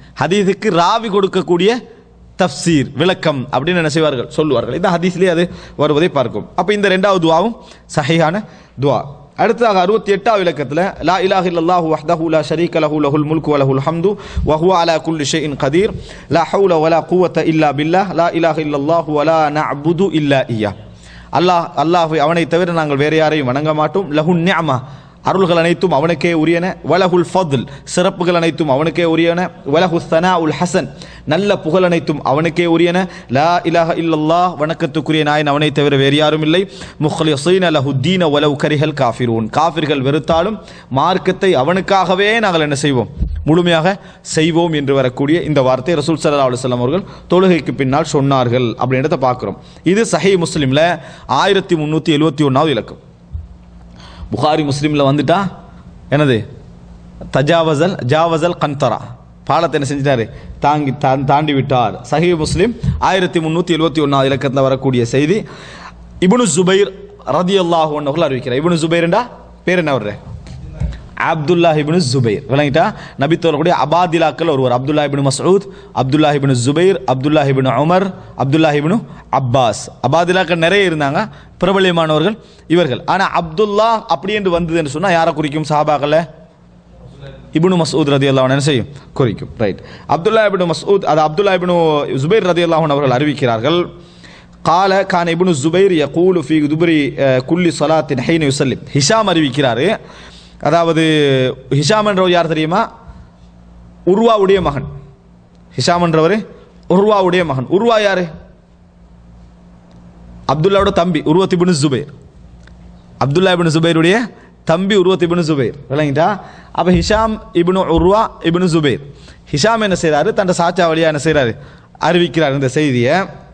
ஹதீஸுக்கு ராவி கொடுக்கக்கூடிய தஃப்சீர் விளக்கம் அப்படின்னு என்ன செய்வார்கள் சொல்லுவார்கள் இந்த ஹதீஸ்லேயே அது வருவதை பார்க்கும் அப்போ இந்த ரெண்டாவது துவாவும் சஹீஹான துவா அடுத்ததாக அறுபத்தி எட்டாவது இலக்கத்தில் லா இலாஹ இல்லல்லாஹு வஹ்தஹு லா ஷரீக லஹு லஹுல் முல்கு வலஹுல் ஹம்து வஹுவ அலா குல்லி ஷைஇன் கதீர் லா ஹவுல வலா குவத்த இல்லா பில்லாஹ் லா இலாஹ இல்லல்லாஹு வலா நஅபுது இல்லா இய்யா அல்லாஹ் அல்லாஹ் அவனை தவிர நாங்கள் வேறு யாரையும் வணங்க மாட்டோம் லஹுன் நிஅமா அருள்கள் அனைத்தும் அவனுக்கே உரியன வலகுல் ஃபதுல் சிறப்புகள் அனைத்தும் அவனுக்கே உரியன வலஹு சனா உல் ஹசன் நல்ல புகழ் அனைத்தும் அவனுக்கே உரியன லா இலாஹ இல்லல்லாஹ் வணக்கத்துக்குரிய நாயன் அவனை தவிர வேறு யாரும் இல்லை முஹ்லிஸீன லஹு தீன வலவு கரிஹல் காஃபிரூன் காஃபிர்கள் வெறுத்தாலும் மார்க்கத்தை அவனுக்காகவே நாங்கள் என்ன செய்வோம் முழுமையாக செய்வோம் என்று வரக்கூடிய இந்த வார்த்தை ரசூல் சல்லா அலுவலம் அவர்கள் தொழுகைக்கு பின்னால் சொன்னார்கள் அப்படின்றத பார்க்குறோம் இது சஹி முஸ்லீமில் ஆயிரத்தி முந்நூற்றி எழுபத்தி ஒன்றாவது இலக்கம் புகாரி முஸ்லீமில் வந்துட்டா என்னது தஜாவசல் ஜாவசல் கந்தரா பாலத்தை என்ன செஞ்சிட்டாரு தாங்கி தான் தாண்டி விட்டார் சஹி முஸ்லீம் ஆயிரத்தி முந்நூற்றி எழுபத்தி ஒன்றாவது இலக்கத்தில் வரக்கூடிய செய்தி இப்னு ஜுபைர் ரதி அல்லாஹ் ஒன்னவர்கள் அறிவிக்கிறார் இப்னு ஜுபைர்ண்டா பேர் என்ன வர்ற அப்துல்லா இப்னு ஜுபைர் விளங்கிட்டா நபி தோழக்கூடிய அபாதிலாக்கள் ஒருவர் Abdullah ibn Masud Abdullah ibn Zubair Abdullah ibn Umar Abdullah ibn Abbas அபாதிலாக்கள் நிறைய இருந்தாங்க பிரபலியமானவர்கள் இவர்கள் ஆனால் அப்துல்லா அப்படி என்று வந்ததுன்னு சொன்னால் யாரை குறிக்கும் சஹாபாக்களை இப்னு மசூத் ரதி அல்லாஹ் என்ன செய்யும் குறிக்கும் ரைட் அப்துல்லா இப்னு மசூத் அது அப்துல்லா இப்னு ஜுபைர் ரதி அல்லாஹன் அவர்கள் அறிவிக்கிறார்கள் கால கான இப்னு ஜுபைர் யகூலு ஃபி துபரி குல்லி சொலாத்தின் ஹைன யுசல்லிம் ஹிஷாம் அறிவிக்கிறாரு அதாவது ஹிஷாம் என்றவர் யார் தெரியுமா உருவாவுடைய மகன் ஹிஷாம் என்றவர் உருவாவுடைய மகன் உருவா யாரு அப்துல்லாவோட தம்பி உருவத் இப்னு ஜுபைர் அப்துல்லா இப்னு ஜுபைருடைய தம்பி உருவத் இப்னு ஜுபைர் விளங்கிட்டா அப்போ ஹிஷாம் இப்னு உருவா இப்னு ஜுபைர் ஹிஷாம் என்ன செய்கிறாரு தன் சாச்சா வழியா என்ன செய்கிறாரு அறிவிக்கிறார் இந்த செய்தியை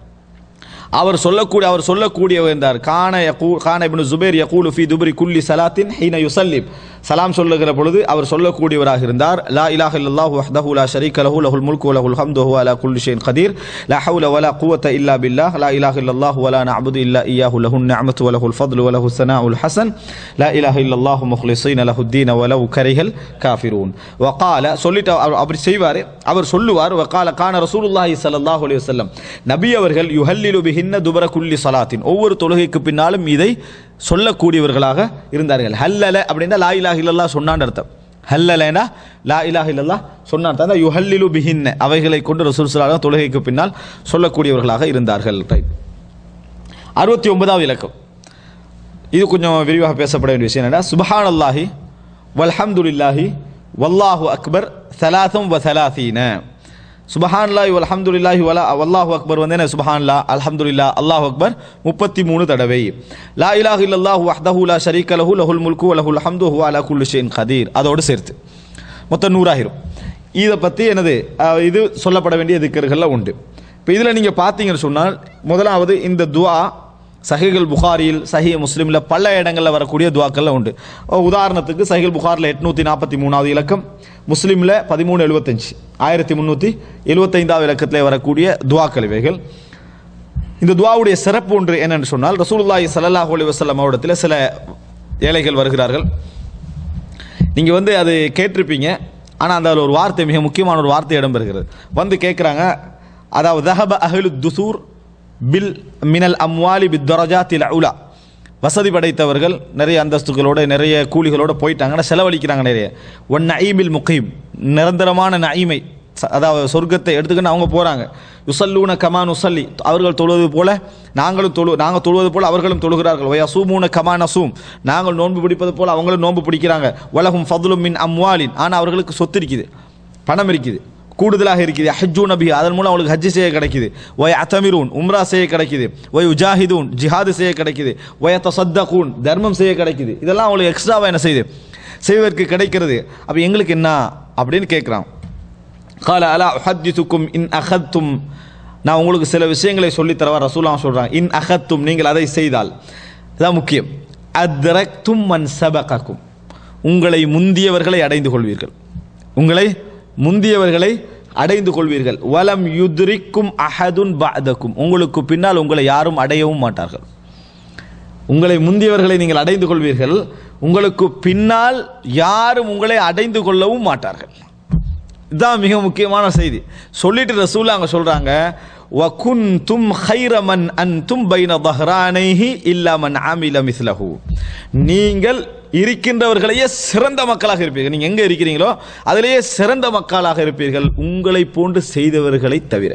அவர் சொல்லக்கூடிய அவர் சொல்லக்கூடிய இருந்தார் கான யகூ கான இப்னு ஜுபைர் யகூலு ஃபி துபரி குல்லி சலாத்தின் ஹீன யுசல்லிம் சலாம் சொல்லுகிற பொழுது அவர் சொல்லக்கூடியவராக இருந்தார் லா இலாஹ இல்லல்லாஹு வஹ்தஹு லா ஷரீக லஹு லஹுல் முல்கு வலஹுல் ஹம்து ஹுவ அலா குல்லி ஷைஇன் கதீர் லா ஹவுல வலா குவத்த இல்லா பில்லாஹ் லா இலாஹ இல்லல்லாஹு வலா நஅபுது இல்லா இய்யாஹு லஹுன் நிஅமத்து வலஹுல் ஃபத்லு வலஹு ஸனாஉல் ஹஸன் லா இலாஹ இல்லல்லாஹு முஹ்லிஸீன லஹு தீன வலவ் கரிஹல் காஃபிரூன் வகால சொல்லிட்டு அவர் அப்படி செய்வார் அவர் சொல்லுவார் வகால கான ரசூலுல்லாஹி ஸல்லல்லாஹு அலைஹி வஸல்லம் நபி அவர்கள் யுஹல்லிலு பிஹின்ன துபர குல்லி ஸலாத்தின் ஒவ்வொரு தொழுகைக்கு பின்னாலும் இதை சொல்லக்கூடியவர்களாக இருந்தார்கள் ஹல்லல அப்படின்னா லா இலாஹ இல்லல்லாஹ் சொன்னான்னு அர்த்தம் ஹல்லலேனா லா இலாஹ இல்லல்லாஹ் சொன்னான் தான் யுஹல்லிலு பிஹின்ன அவைகளை கொண்டு ரசூல் ஸல்லல்லாஹு தொழுகைக்கு பின்னால் சொல்லக்கூடியவர்களாக இருந்தார்கள் ரைட் அறுபத்தி ஒன்பதாவது இலக்கம் இது கொஞ்சம் விரிவாக பேசப்பட வேண்டிய விஷயம் என்னன்னா சுபஹான் அல்லாஹி வல்ஹம்துலில்லாஹி வல்லாஹு அக்பர் சலாசம் வ சலாசீன சுபஹான்லாஹி வல்ஹம்துலில்லாஹி வலா வல்லாஹு அக்பர் வந்து என்ன சுபஹான்லா அல்ஹம்துலில்லா அல்லாஹு அக்பர் முப்பத்தி மூணு தடவை லா இலாஹ இல்லல்லாஹு வஹ்தஹு லா ஷரீக லஹு லஹுல் முல்கு வலஹுல் ஹம்து ஹுவ அலா குல்லி ஷைஇன் கதீர் அதோடு சேர்த்து மொத்தம் நூறாயிரும் இதை பற்றி எனது அஹ், இது சொல்லப்பட வேண்டிய திக்கர்களில் உண்டு இப்போ இதில் நீங்கள் பார்த்தீங்கன்னு சொன்னால் முதலாவது இந்த துஆ சஹிகள் புகாரியில் சஹி முஸ்லீமில் பல இடங்களில் வரக்கூடிய துவாக்கள்ல உண்டு அஹ் உதாரணத்துக்கு சஹில் புகாரில் எட்நூற்றி நாற்பத்தி மூணாவது இலக்கம் முஸ்லீமில் பதிமூணு எழுபத்தஞ்சு ஆயிரத்தி முந்நூற்றி எழுபத்தைந்தாவது இலக்கத்தில் வரக்கூடிய துவாக்கள் இவைகள் இந்த துவாவுடைய சிறப்பு ஒன்று என்னன்னு சொன்னால் ரசூலுல்லாஹி ஸல்லல்லாஹு அலைஹி வஸல்லம் அவரிடத்தில் சில ஏழைகள் வருகிறார்கள் நீங்கள் வந்து அது கேட்டிருப்பீங்க ஆனால் அந்த ஒரு வார்த்தை மிக முக்கியமான ஒரு வார்த்தை இடம்பெறுகிறது வந்து கேட்குறாங்க அதாவது தஹப அஹ்லு துசூர் பில் மினல் அம்வாலி பித் தரஜாத்தில் உலா வசதி படைத்தவர்கள் நிறைய அந்தஸ்துகளோட நிறைய கூலிகளோட போயிட்டாங்கன்னா செலவழிக்கிறாங்க நிறைய ஒன் நயீமில் முகீம் நிரந்தரமான நயீமை ச- அதாவது சொர்க்கத்தை எடுத்துக்கின்னு அவங்க போகிறாங்க யுசல்லூன கமான் உசல்லி அவர்கள் தொழுவது போல நாங்களும் தொழு நாங்கள் தொழுவது போல அவர்களும் தொழுகிறார்கள் ஒயா சூமூன கமான் அசூம் நாங்கள் நோன்பு பிடிப்பது போல அவங்களும் நோன்பு பிடிக்கிறாங்க உலகும் ஃபதுலும் மின் அம்வாலின் ஆனால் அவர்களுக்கு சொத்து இருக்குது பணம் இருக்குது கூடுதலாக இருக்குது ஹஜ்ஜூ நபி அதன் மூலம் அவங்களுக்கு ஹஜ்ஜு செய்ய கிடைக்குது ஒய் அத்தமிரூன் உம்ரா செய்ய கிடைக்குது ஒய் உஜாஹிதூன் ஜிஹாது செய்ய கிடைக்குது ஒய தசத்தகூன் தர்மம் செய்ய கிடைக்குது இதெல்லாம் அவங்களுக்கு எக்ஸ்ட்ராவாக என்ன செய்யுது செய்வதற்கு கிடைக்கிறது அப்போ எங்களுக்கு என்ன அப்படின்னு கேட்குறான் கால அலா உஹத்தித்துக்கும் இன் அகத்தும் நான் உங்களுக்கு சில விஷயங்களை சொல்லித் தரவா ரசூலாம் சொல்றாங்க இன் அகத்தும் நீங்கள் அதை செய்தால் அதான் முக்கியம் அத்ரக்தும் மன் சபகக்கும் உங்களை முந்தியவர்களை அடைந்து கொள்வீர்கள் உங்களை முந்தியவர்களை அடைந்து கொள்வீர்கள் வலம் யுத்ரிக்கும் அஹதுன் பஅதக்கும் உங்களுக்கு பின்னால் உங்களை யாரும் அடையவும் மாட்டார்கள் உங்களை முந்தியவர்களை நீங்கள் அடைந்து கொள்வீர்கள் உங்களுக்கு பின்னால் யாரும் உங்களை அடைந்து கொள்ளவும் மாட்டார்கள் இதுதான் மிக முக்கியமான செய்தி சொல்லிட்டு ரசூல் அங்க சொல்றாங்க வகுன்தும் ஹைரமன் அன்தும் பைன தஹ்ரானைஹி இல்லா மன் ஆமில மிஸ்லஹு நீங்கள் இருக்கின்றவர்களையே சிறந்த மக்களாக இருப்பீர்கள் நீங்க எங்க இருக்கிறீங்களோ அதிலேயே சிறந்த மக்களாக இருப்பீர்கள் உங்களை போன்று செய்தவர்களை தவிர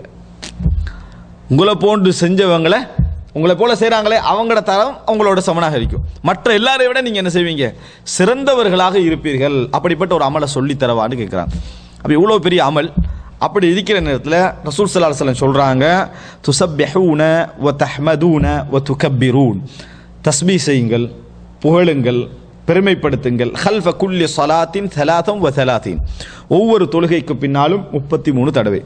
உங்களை போன்று செஞ்சவங்களை உங்களை போல செய்கிறாங்களே அவங்களோட தரம் அவங்களோட சமனாக இருக்கும் மற்ற எல்லாரை விட நீங்கள் என்ன செய்வீங்க சிறந்தவர்களாக இருப்பீர்கள் அப்படிப்பட்ட ஒரு அமலை சொல்லி தரவான்னு கேட்குறாங்க அப்போ இவ்வளோ பெரிய அமல் அப்படி இருக்கிற நேரத்தில் ரசூல் சல்லா சொல்லம் சொல்கிறாங்க துசப்பெஹூன வ தஹ்மதூன வ துகப்பிரூன் தஸ்பீ செய்யுங்கள் புகழுங்கள் பெருமைப்படுத்துங்கள் ஹல்ஃப குல்லி சலாத்தின் தலாத்தம் வ தலாத்தீன் ஒவ்வொரு தொழுகைக்கு பின்னாலும் முப்பத்தி மூணு தடவை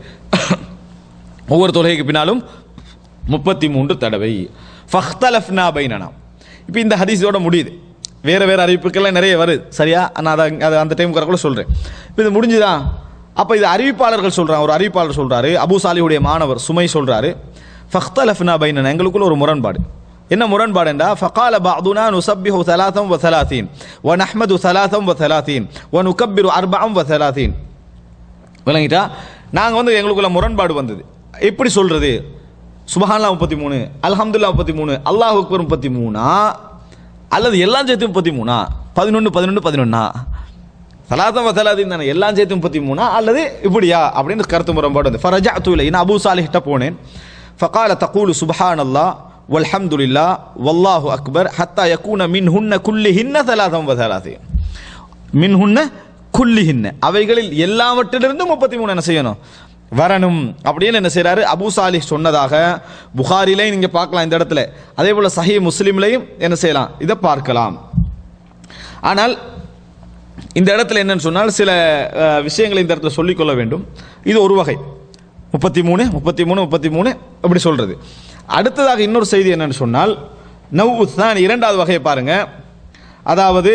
ஒவ்வொரு தொழுகைக்கு பின்னாலும் முப்பத்தி மூன்று தடவை ஃபஹ்தலஃப்னா பைனனா இப்போ இந்த ஹதீஸோட முடியுது வேற வேற அறிவிப்புகள்லாம் நிறைய வருது சரியா நான் அதை அதை அந்த டைம் கூட சொல்கிறேன் இப்போ இது முடிஞ்சுதா அப்போ இது அறிவிப்பாளர்கள் சொல்கிறாங்க ஒரு அறிவிப்பாளர் சொல்கிறாரு அபு சாலியுடைய மாணவர் சுமை சொல்கிறாரு ஃபஹ்தலஃப்னா பைனனா எங்களுக்குள்ள ஒரு முரண்பாடு என்ன முரண்பாடு என்றா ஃபகால பாதுனா நுசப்பிஹு தலாத்தம் வ தலாத்தீன் வ நஹ்மது தலாத்தம் வ தலாத்தீன் வ நுகப்பிரு அர்பம் வ தலாத்தீன் விளங்கிட்டா நாங்கள் வந்து எங்களுக்குள்ள முரண்பாடு வந்தது எப்படி சொல்றது சுபஹான்லா முப்பத்தி மூணு அல்ஹம்துல்லா முப்பத்தி மூணு அல்லாஹ் அக்பர் முப்பத்தி மூணா அல்லது எல்லாம் சேர்த்து முப்பத்தி மூணா பதினொன்று பதினொன்று பதினொன்னா சலாத்தம் வசலாதீன் தானே எல்லாம் சேர்த்து முப்பத்தி மூணா அல்லது இப்படியா அப்படின்னு கருத்து முரண்பாடு வந்து ஃபரஜா தூலை நான் அபு சாலிஹிட்ட போனேன் ஃபகால தகூலு சுபஹான் அல்லா வல்ஹம்துலில்லா வல்லாஹு அக்பர் ஹத்தா யக்கூன மின் ஹுன்ன குல்லி ஹின்ன சலாதம் வசலாதீன் மின் ஹுன்ன குல்லி ஹின்ன அவைகளில் எல்லாவற்றிலிருந்தும் முப்பத்தி மூணு என்ன செய்யணும் வரணும் அப்படின்னு என்ன செய்றாரு அபு சாலிஹ் சொன்னதாக புகாரிலையும் நீங்க பார்க்கலாம் இந்த இடத்துல அதே போல சஹி முஸ்லிம்லையும் என்ன செய்யலாம் இதை பார்க்கலாம் ஆனால் இந்த இடத்துல என்னன்னு சொன்னால் சில அஹ், விஷயங்களை இந்த இடத்துல சொல்லிக்கொள்ள வேண்டும் இது ஒரு வகை முப்பத்தி மூணு முப்பத்தி மூணு முப்பத்தி மூணு அப்படி சொல்றது அடுத்ததாக இன்னொரு செய்தி என்னன்னு சொன்னால் நவ் தான் இரண்டாவது வகையை பாருங்க அதாவது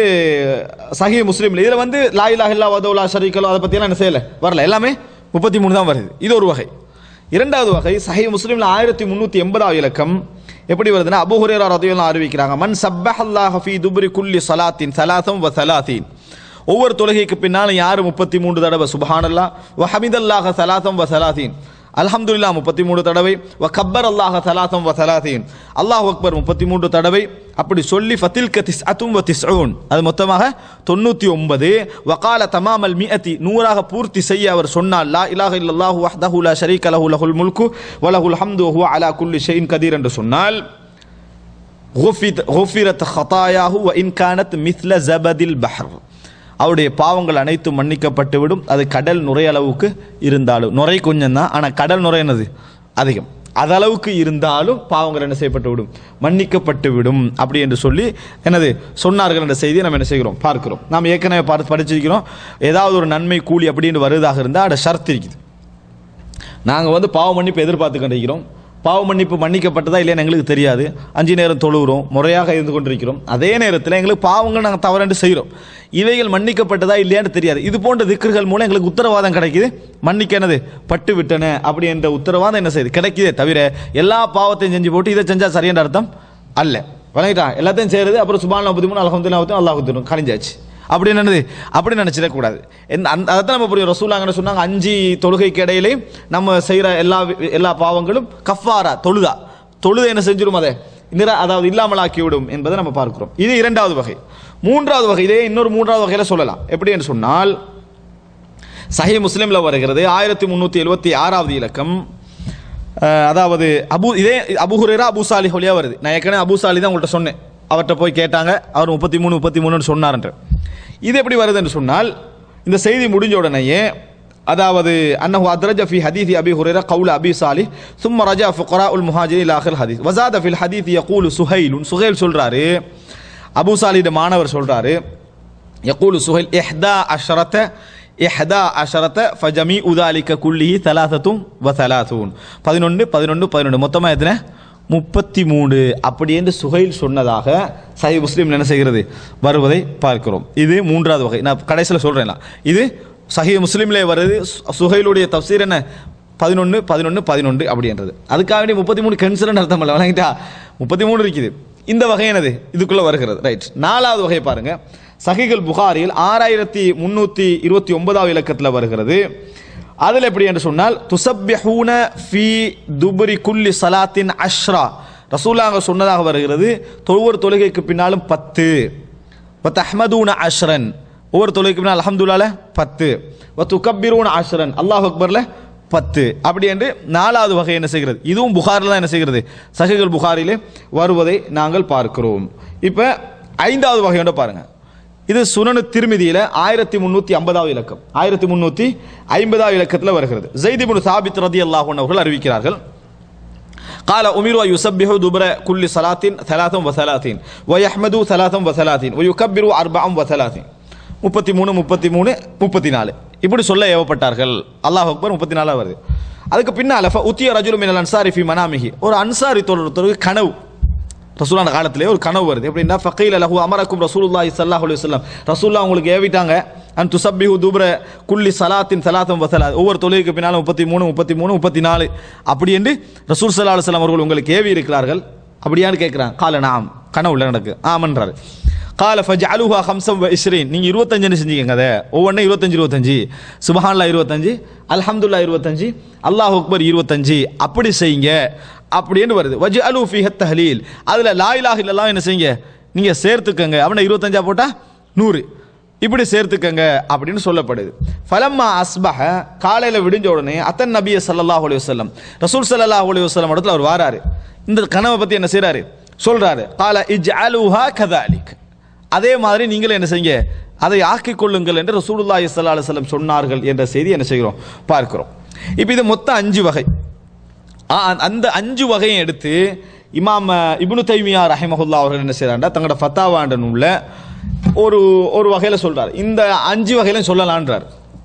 சஹி முஸ்லீம்ல இதில் வந்து லா இலாஹ இல்லா வதவுலா ஷரீக்கலோ அதை பற்றியெல்லாம் என்ன செய்யலை வரல எல்லாமே முப்பத்தி மூணு தான் வருது இது ஒரு வகை இரண்டாவது வகை சஹி முஸ்லீம்ல ஆயிரத்தி முந்நூற்றி எண்பதாவது இலக்கம் எப்படி வருதுன்னா அபு ஹுரேரா ரதியெல்லாம் அறிவிக்கிறாங்க மன் சப்பஹல்லாஹ ஃபீ துப்ரி குல்லி சலாத்தின் சலாத்தம் வ சலாத்தீன் ஒவ்வொரு தொழுகைக்கு பின்னாலும் யார் முப்பத்தி மூன்று தடவை சுபஹானல்லா வ ஹமிதல்லாஹ சலாத்தம் வ சலாத்தீன் அல்ஹம்துலில்லா முப்பத்தி மூன்று தடவை வ கப்பர் அல்லாஹ சலாத்தம் வ சலாத்தீன் அல்லாஹ் அக்பர் முப்பத்தி மூன்று தடவை அப்படி சொல்லி ஃபத்தில் கதிஸ் அத்தும் வ திஸ்ஊன் அது மொத்தமாக தொண்ணூற்றி ஒன்பது வகால தமாமல் மிஅத்தி நூறாக பூர்த்தி செய்ய அவர் சொன்னால் லா இலாஹ இல்லல்லாஹு வஹ்தஹு லா ஷரீக லஹு லஹுல் முல்கு வ லஹுல் ஹம்து வ ஹுவ அலா குல்லி ஷைஇன் கதீர் என்று சொன்னால் غفرت غفرت خطاياه وإن كانت مثل زبد البحر அவருடைய பாவங்கள் அனைத்தும் மன்னிக்கப்பட்டு விடும் அது கடல் நுரை அளவுக்கு இருந்தாலும் நுரை கொஞ்சம் தான் ஆனால் கடல் நுரை என்னது அதிகம் அதளவுக்கு இருந்தாலும் பாவங்கள் என்ன செய்யப்பட்டு விடும் மன்னிக்கப்பட்டு விடும் அப்படி என்று சொல்லி என்னது சொன்னார்கள் என்ற செய்தியை நம்ம என்ன செய்கிறோம் பார்க்கிறோம் நாம் ஏற்கனவே பார்த்து படிச்சிருக்கிறோம் ஏதாவது ஒரு நன்மை கூலி அப்படின்னு வருவதாக இருந்தால் அதை ஷர்த் இருக்குது நாங்கள் வந்து பாவ மன்னிப்பு எதிர்பார்த்து கொண்டிருக்கிறோம் பாவ மன்னிப்பு மன்னிக்கப்பட்டதா இல்லையான்னு எங்களுக்கு தெரியாது அஞ்சு நேரம் தொழுகிறோம் முறையாக இருந்து கொண்டிருக்கிறோம் அதே நேரத்தில் எங்களுக்கு பாவங்கள் நாங்கள் தவறென்று செய்கிறோம் இவைகள் மன்னிக்கப்பட்டதா இல்லையான்னு தெரியாது இது போன்ற திக்கர்கள் மூலம் எங்களுக்கு உத்தரவாதம் கிடைக்குது மன்னிக்க என்னது பட்டு விட்டன அப்படி என்ற உத்தரவாதம் என்ன செய்யுது கிடைக்குதே தவிர எல்லா பாவத்தையும் செஞ்சு போட்டு இதை செஞ்சால் சரியான அர்த்தம் அல்ல வழங்கிட்டான் எல்லாத்தையும் செய்கிறது அப்புறம் சுபான் நாற்பத்தி மூணு அலமதுல்லா அல்லாஹ் குத்துரும் கணிஞ்சாச்சு அப்படி என்னது அப்படி நினச்சிடக்கூடாது எந்த அந்த அதை நம்ம புரியும் ரசூலாங்கன்னு சொன்னாங்க அஞ்சு தொழுகைக்கு இடையிலே நம்ம செய்கிற எல்லா வி- எல்லா பாவங்களும் கஃபாரா தொழுதா தொழுதை என்ன செஞ்சிடும் அதை நிற அதாவது இல்லாமலாக்கி விடும் என்பதை நம்ம பார்க்கிறோம் இது இரண்டாவது வகை மூன்றாவது வகை இதே இன்னொரு மூன்றாவது வகையில சொல்லலாம் எப்படி என்று சொன்னால் சஹி முஸ்லிம்ல வருகிறது ஆயிரத்தி முந்நூற்றி எழுபத்தி ஆறாவது இலக்கம் அஹ், அதாவது அபு இதே அபு ஹுரேரா அபு சாலி வழியா வருது நான் ஏற்கனவே அபு சாலி தான் உங்கள்கிட்ட சொன்னேன் அவர்கிட்ட போய் கேட்டாங்க அவர் முப்பத்தி மூணு முப்பத்தி மூணுன்னு சொன்னார்ன்ற இது எப்படி வருதுன்னு சொன்னால் இந்த செய்தி முடிஞ்ச உடனேயே அதாவது அன்னஹு அத்ரஜ ஃபி ஹதீதி அபி ஹுரைரா கவுல அபி சாலி சும்ம ரஜா ஃபுகரா உல் முஹாஜிரி லாஹில் ஹதீஸ் வசாத ஃபில் ஹதீத் யகூலு சுஹைலுன் சுஹைல் சொல்றாரு அபு சாலிட மாணவர் சொல்றாரு يقول سهيل إحدى عشرة إحدى عشرة فجميع ذلك كله ثلاثة وثلاثون பதினொன்று பதினொன்று பதினொன்று மொத்தமாக எத்தனை முப்பத்தி மூணு அப்படி என்று சுஹைல் சொன்னதாக சஹி முஸ்லீம் என்ன செய்கிறது வருவதை பார்க்கிறோம் இது மூன்றாவது வகை நான் கடைசியில் சொல்கிறேன் இது சஹி முஸ்லீம்லே வருது சு- சுஹைலுடைய தப்சீர் என்ன பதினொன்று பதினொன்று பதினொன்று அப்படின்றது அதுக்காக வேண்டி முப்பத்தி மூணு கன்சிடர் அர்த்தம் இல்லை வழங்கிட்டா முப்பத்தி மூணு இருக்குது இந்த வகை என்னது இதுக்குள்ள வருகிறது ரைட் நாலாவது வகை பாருங்க சஹிகள் புகாரில் ஆறாயிரத்தி முன்னூற்றி இருபத்தி ஒன்பதாவது இலக்கத்தில் வருகிறது அதில் எப்படி என்று சொன்னால் துசப்பிஹூன ஃபி துபுரி குல்லி சலாத்தின் அஷ்ரா ரசூலாங்க சொன்னதாக வருகிறது ஒவ்வொரு தொழுகைக்கு பின்னாலும் பத்து பத் அஹ்மதூன அஷ்ரன் ஒவ்வொரு தொழுகைக்கு பின்னால் அல்ஹம்துலில்லாஹ்ல பத்து வத்து கப்பிரூன அஷ்ரன் அல்லாஹ் அக்பர்ல பத்து அப்படி என்று நாலாவது வகை என்ன செய்கிறது இதுவும் புகாரில் தான் என்ன செய்கிறது சஹிகள் புகாரிலே வருவதை நாங்கள் பார்க்கிறோம் இப்போ ஐந்தாவது வகையோட பாருங்க இது சுனனு திருமிதியில ஆயிரத்தி முன்னூத்தி ஐம்பதாவது இலக்கம் ஆயிரத்தி முன்னூத்தி ஐம்பதாவது இலக்கத்தில் வருகிறது ஜெய்திபுன் சாபித் ரதி அல்லாஹ் அவர்கள் அறிவிக்கிறார்கள் قال أمير أن يسبح دبر كل صلاة ثلاثا وثلاثين ويحمد ثلاثا وثلاثين ويكبر أربعا وثلاثين முப்பத்தி மூணு முப்பத்தி மூணு முப்பத்தி நாலு இப்படி சொல்ல ஏவப்பட்டார்கள் அல்லாஹ் அக்பர் முப்பத்தி நாலா வருது அதுக்கு பின்னால் உத்திய ரஜுலு மினல் அன்சாரி ஃபி மனாமிஹி ஒரு அன்சாரி தொழில் கனவு ரசூலான காலத்திலே ஒரு கனவு வருது எப்படின்னா ஃபக்கீல் லஹு அமரக்கும் ரசூலுல்லாஹி ஸல்லல்லாஹு அலைஹி வஸல்லம் ரசூல்லா உங்களுக்கு ஏவிட்டாங்க அன் துசப்பிஹு துப்ர குல்லி சலாத்தின் சலாத்தம் வசலா ஒவ்வொரு தொழுகைக்கு பின்னாலும் முப்பத்தி மூணு முப்பத்தி மூணு முப்பத்தி நாலு அப்படி என்று ரசூல் ஸல்லல்லாஹு அலைஹி வஸல்லம் அவர்கள் உங்களுக்கு ஏவி இருக்கிறார்கள் அப்படியான்னு கேட்குறாங்க கால நாம் கனவுல நடக்கு ஆமன்றாரு கால ஃபஜ் அலுஹா ஹம்சம் வ இஸ்ரீன் நீங்கள் இருபத்தஞ்சுன்னு செஞ்சீங்க அதை ஒவ்வொன்றும் இருபத்தஞ்சு இருபத்தஞ்சு சுபஹான்லா இருபத்தஞ்சு அல்ஹம்துல்லா இருபத்தஞ்சு அல்லாஹ் அக்பர் இருபத்தஞ்சு அப்படி செய்யுங்க அப்படின்னு வருது வஜ் அலு ஃபி தஹலீல் அதில் லா இலாஹ இல்லல்லாஹ் என்ன செய்யுங்க நீங்கள் சேர்த்துக்கங்க அவனை இருபத்தஞ்சா போட்டால் நூறு இப்படி சேர்த்துக்கங்க அப்படின்னு சொல்லப்படுது ஃபலம்மா அஸ்பஹ காலையில் விடிஞ்ச உடனே அத்தன் நபிய ஸல்லல்லாஹு அலைஹி வஸல்லம் ரசூல் ஸல்லல்லாஹு அலைஹி வஸல்லம் இடத்துல அவர் வாராரு இந்த கனவை பற்றி என்ன செய்றாரு சொல்றாரு கால இஜ் அலுஹா கதாலிக் அதே மாதிரி நீங்களும் என்ன செய்யுங்க அதை ஆக்கிக் கொள்ளுங்கள் என்று ரசூலுல்லாஹி ஸல்லல்லாஹு அலைஹி வஸல்லம் சொன்னார்கள் என்ற செய்தி என்ன செய்கிறோம் பார்க்கிறோம் இப்போ இது மொத்தம் அஞ்சு வகை ஆ, அந்த அஞ்சு வகையும் எடுத்து இமாம் இப்னு தைமியா ரஹிமஹுல்லா அவர்கள் என்ன செய்கிறாண்டா தங்களோட ஃபத்தாவாண்ட நூல்ல ஒரு ஒரு வகையில் சொல்றார் இந்த அஞ்சு வகையிலும் சொல்லலான்றார்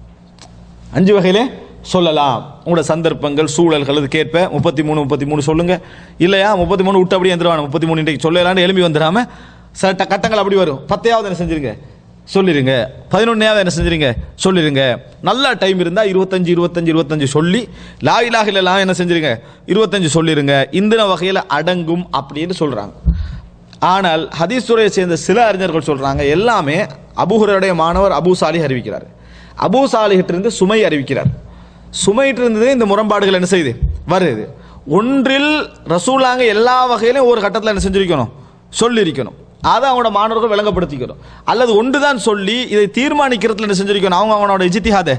அஞ்சு வகையிலே சொல்லலாம் உங்களோட சந்தர்ப்பங்கள் சூழல்கள் அது கேட்ப முப்பத்தி மூணு முப்பத்தி மூணு சொல்லுங்க இல்லையா முப்பத்தி மூணு விட்டு அப்படியே வந்துருவாங்க முப்பத்தி மூணு இன்றைக்கு சொல்லலான்னு எழுப்பி வந்துடாம சில ட- கட்டங்கள் அப்படி வரும் பத்தையாவது என்ன செஞ்சிருங்க சொல்லிருங்க பதினொன்னையாவது என்ன செஞ்சிருங்க சொல்லிருங்க நல்ல டைம் இருந்தால் இருபத்தஞ்சு இருபத்தஞ்சு இருபத்தஞ்சு சொல்லி லா இலாஹ இல்லல்லாஹ் என்ன செஞ்சிருங்க இருபத்தஞ்சு சொல்லிருங்க இந்த வகையில் அடங்கும் அப்படின்னு சொல்றாங்க ஆனால் ஹதீஸ் துறையை சேர்ந்த சில அறிஞர்கள் சொல்றாங்க எல்லாமே அபூஹுரையுடைய மாணவர் அபூ சாலிஹ் அறிவிக்கிறார் அபூ சாலிஹிட்டிருந்து சுமை அறிவிக்கிறார் சுமையிட்டிருந்து இந்த முரண்பாடுகள் என்ன செய்யுது வருது ஒன்றில் ரசூலாங்க எல்லா வகையிலும் ஒரு கட்டத்தில் என்ன செஞ்சிருக்கணும் சொல்லியிருக்கணும் அதை அவங்களோட மாணவர்கள் விளங்கப்படுத்திக்கணும் அல்லது ஒன்று தான் சொல்லி இதை தீர்மானிக்கிறதுல என்ன செஞ்சிருக்கணும் அவங்க அவனோட இஜித்திஹாதை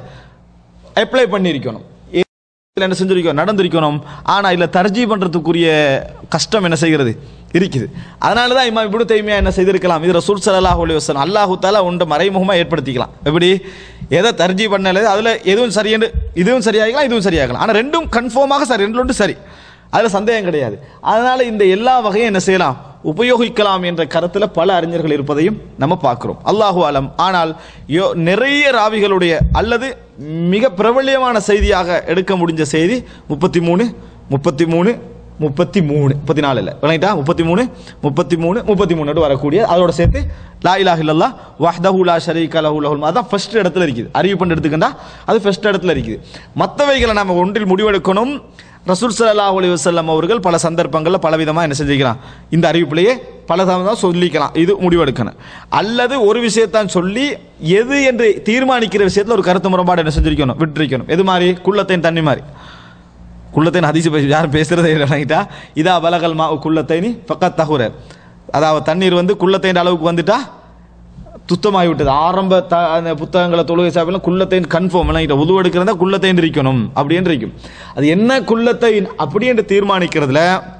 அப்ளை பண்ணியிருக்கணும் இதுல என்ன செஞ்சிருக்கோம் நடந்திருக்கணும் ஆனா இல்ல தர்ஜி பண்றதுக்குரிய கஷ்டம் என்ன செய்கிறது இருக்குது அதனால தான் இமாம் இப்னு தைமியா என்ன செய்திருக்கலாம் இது ரசூல் ஸல்லல்லாஹு அலைஹி வஸல்லம் அல்லாஹ் தஆலா ஒன்றை மறைமுகமா ஏற்படுத்திக்கலாம் எப்படி எதை தர்ஜி பண்ணல அதுல எதுவும் சரியென்று இதுவும் சரியாகலாம் இதுவும் சரியாகலாம் ஆனா ரெண்டும் கன்ஃபார்மாக சரி ரெண்டு ஒன்று சரி அதுல சந்தேகம் கிடையாது அதனால இந்த எல்லா வகையும் என்ன செய்யலாம் உபயோகிக்கலாம் என்ற கருத்துல பல அறிஞர்கள் இருப்பதையும் நம்ம பார்க்கிறோம் அல்லாஹு அலம் ஆனால் யோ நிறைய ராவிகளுடைய அல்லது மிக பிரபல்யமான செய்தியாக எடுக்க முடிஞ்ச செய்தி முப்பத்தி மூணு முப்பத்தி மூணு முப்பத்தி மூணு முப்பத்தி நாலு இல்லை விளங்கிட்டா முப்பத்தி மூணு முப்பத்தி மூணு முப்பத்தி மூணு வரக்கூடிய அதோட சேர்த்து லா இலாஹ இல்லல்லா வஹ்தஹு லா ஷரீக லஹு லஹுல் ம- அதான் ஃபர்ஸ்ட் இடத்துல இருக்குது அறிவிப்பு எடுத்துக்கண்டா அது ஃபர்ஸ்ட் இடத்துல இருக்குது மற்றவைகளை நம்ம ஒன்றில் முடிவெடுக்கணும் ரசூல் ஸல்லல்லாஹு அலைஹி வஸல்லம் அவர்கள் பல சந்தர்ப்பங்களில் பல விதமாக என்ன செஞ்சுக்கலாம் இந்த அறிவிப்பிலேயே பல தான் சொல்லிக்கலாம் இது முடிவெடுக்கணும் அல்லது ஒரு விஷயத்தான் சொல்லி எது என்று தீர்மானிக்கிற விஷயத்தில் ஒரு கருத்து முரண்பாடு என்ன செஞ்சிருக்கணும் விட்டுருக்கணும் எது மாதிரி குள்ளத்தைன் தண்ணி மாதிரி குள்ளத்தைன் ஹதீஸ் பேசி யாரும் பேசுறதே இல்லைட்டா இதா பலகல் மா குள்ளத்தைனி பக்கத் தகுர அதாவது தண்ணீர் வந்து குள்ளத்தைன் அளவுக்கு வந்துட்டா துத்தமாகி விட்டது ஆரம்ப த அந்த புத்தகங்களை தொழுகை சாப்பிடலாம் குள்ளத்தைன் கன்ஃபார்ம் விளங்கிட்ட உது எடுக்கிறதா குள்ளத்தைன் இருக்கணும் அப்படின்னு இருக்கும் அது என்ன குள்ளத்தைன் அப்படி என்று தீர்மானிக்கிறதுல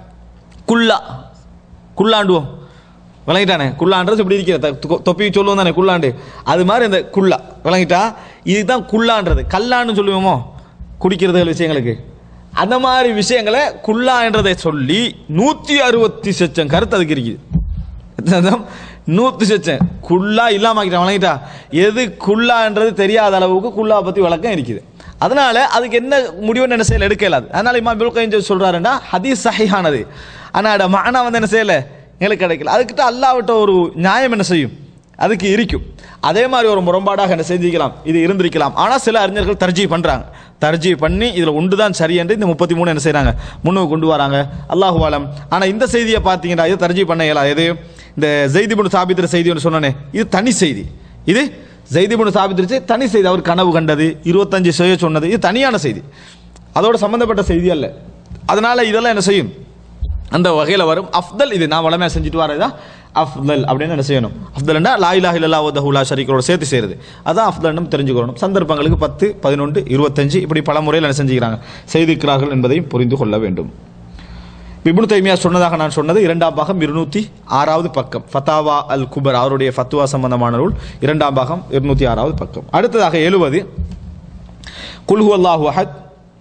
குல்லா குல்லாண்டுவோம் விளங்கிட்டானே குல்லான்றது இப்படி இருக்கிற த- தொ- தொப்பி சொல்லுவோம் தானே குல்லாண்டு அது மாதிரி இந்த குல்லா விளங்கிட்டா இதுதான் குல்லான்றது கல்லான்னு சொல்லுவோமோ குடிக்கிறது விஷயங்களுக்கு அந்த மாதிரி விஷயங்களை குல்லா என்றதை சொல்லி நூற்றி அறுபத்தி சச்சம் கருத்து அதுக்கு இருக்குது நூற்றி சச்சம் குல்லா இல்லாம ஆக்கிட்டான் வழங்கிட்டா எது குல்லான்றது தெரியாத அளவுக்கு குல்லா பத்தி விளக்கம் இருக்குது அதனால அதுக்கு என்ன முடிவுன்னு என்ன செய்யல எடுக்க இயலாது அதனால இமாம் இப்னு கையம் சொல்றாருன்னா ஹதீஸ் சஹிஹானது ஆனா அட மானா வந்து என்ன செய்யல எங்களுக்கு கிடைக்கல அதுக்கிட்ட அல்லாவிட்ட ஒரு நியாயம் என்ன செய்யும் அதுக்கு இருக்கும் அதே மாதிரி ஒரு முரண்பாடாக என்ன செஞ்சிக்கலாம் இது இருந்திருக்கலாம் ஆனால் சில அறிஞர்கள் தர்ஜி பண்றாங்க தர்ஜி பண்ணி இதுல ஒன்று தான் சரி என்று இந்த முப்பத்தி மூணு என்ன செய்றாங்க முன்னுக்கு கொண்டு வராங்க அல்லாஹு ஆலம் ஆனா இந்த செய்தியை பார்த்தீங்கன்னா இது தர்ஜி பண்ண இயலாது எது இந்த ஜெய்திபுன் சாபித்திர செய்தி ஒன்று சொன்னனே இது தனி செய்தி இது ஜெய்திபுன் சாபித்திருச்சு தனி செய்தி அவர் கனவு கண்டது இருபத்தஞ்சு செய்ய சொன்னது இது தனியான செய்தி அதோட சம்பந்தப்பட்ட செய்தி அல்ல அதனால இதெல்லாம் என்ன செய்யும் அந்த வகையில் வரும் அஃப்தல் இது நான் வளமையாக செஞ்சுட்டு வரதா அஃப்தல் அப்படின்னு என்ன செய்யணும் அஃப்தல்னா லா இலாஹ இல்லல்லா வதஹுலா ஷரீக்கரோட சேர்த்து செய்கிறது அதான் அஃப்தல்னு தெரிஞ்சுக்கணும் சந்தர்ப்பங்களுக்கு பத்து பதினொன்று இருபத்தஞ்சு இப்படி பல முறையில் என்ன செஞ்சுக்கிறாங்க செய்திருக்கிறார்கள் என்பதையும் புரிந்து கொள்ள வேண்டும் இப்னு தைமியா சொன்னதாக நான் சொன்னது இரண்டாம் பாகம் இருநூத்தி ஆறாவது பக்கம் ஃபத்தாவா அல் குபர் அவருடைய ஃபத்துவா சம்பந்தமான நூல் இரண்டாம் பாகம் இருநூத்தி ஆறாவது பக்கம் அடுத்ததாக எழுவது குல்ஹு அல்லாஹு அஹத்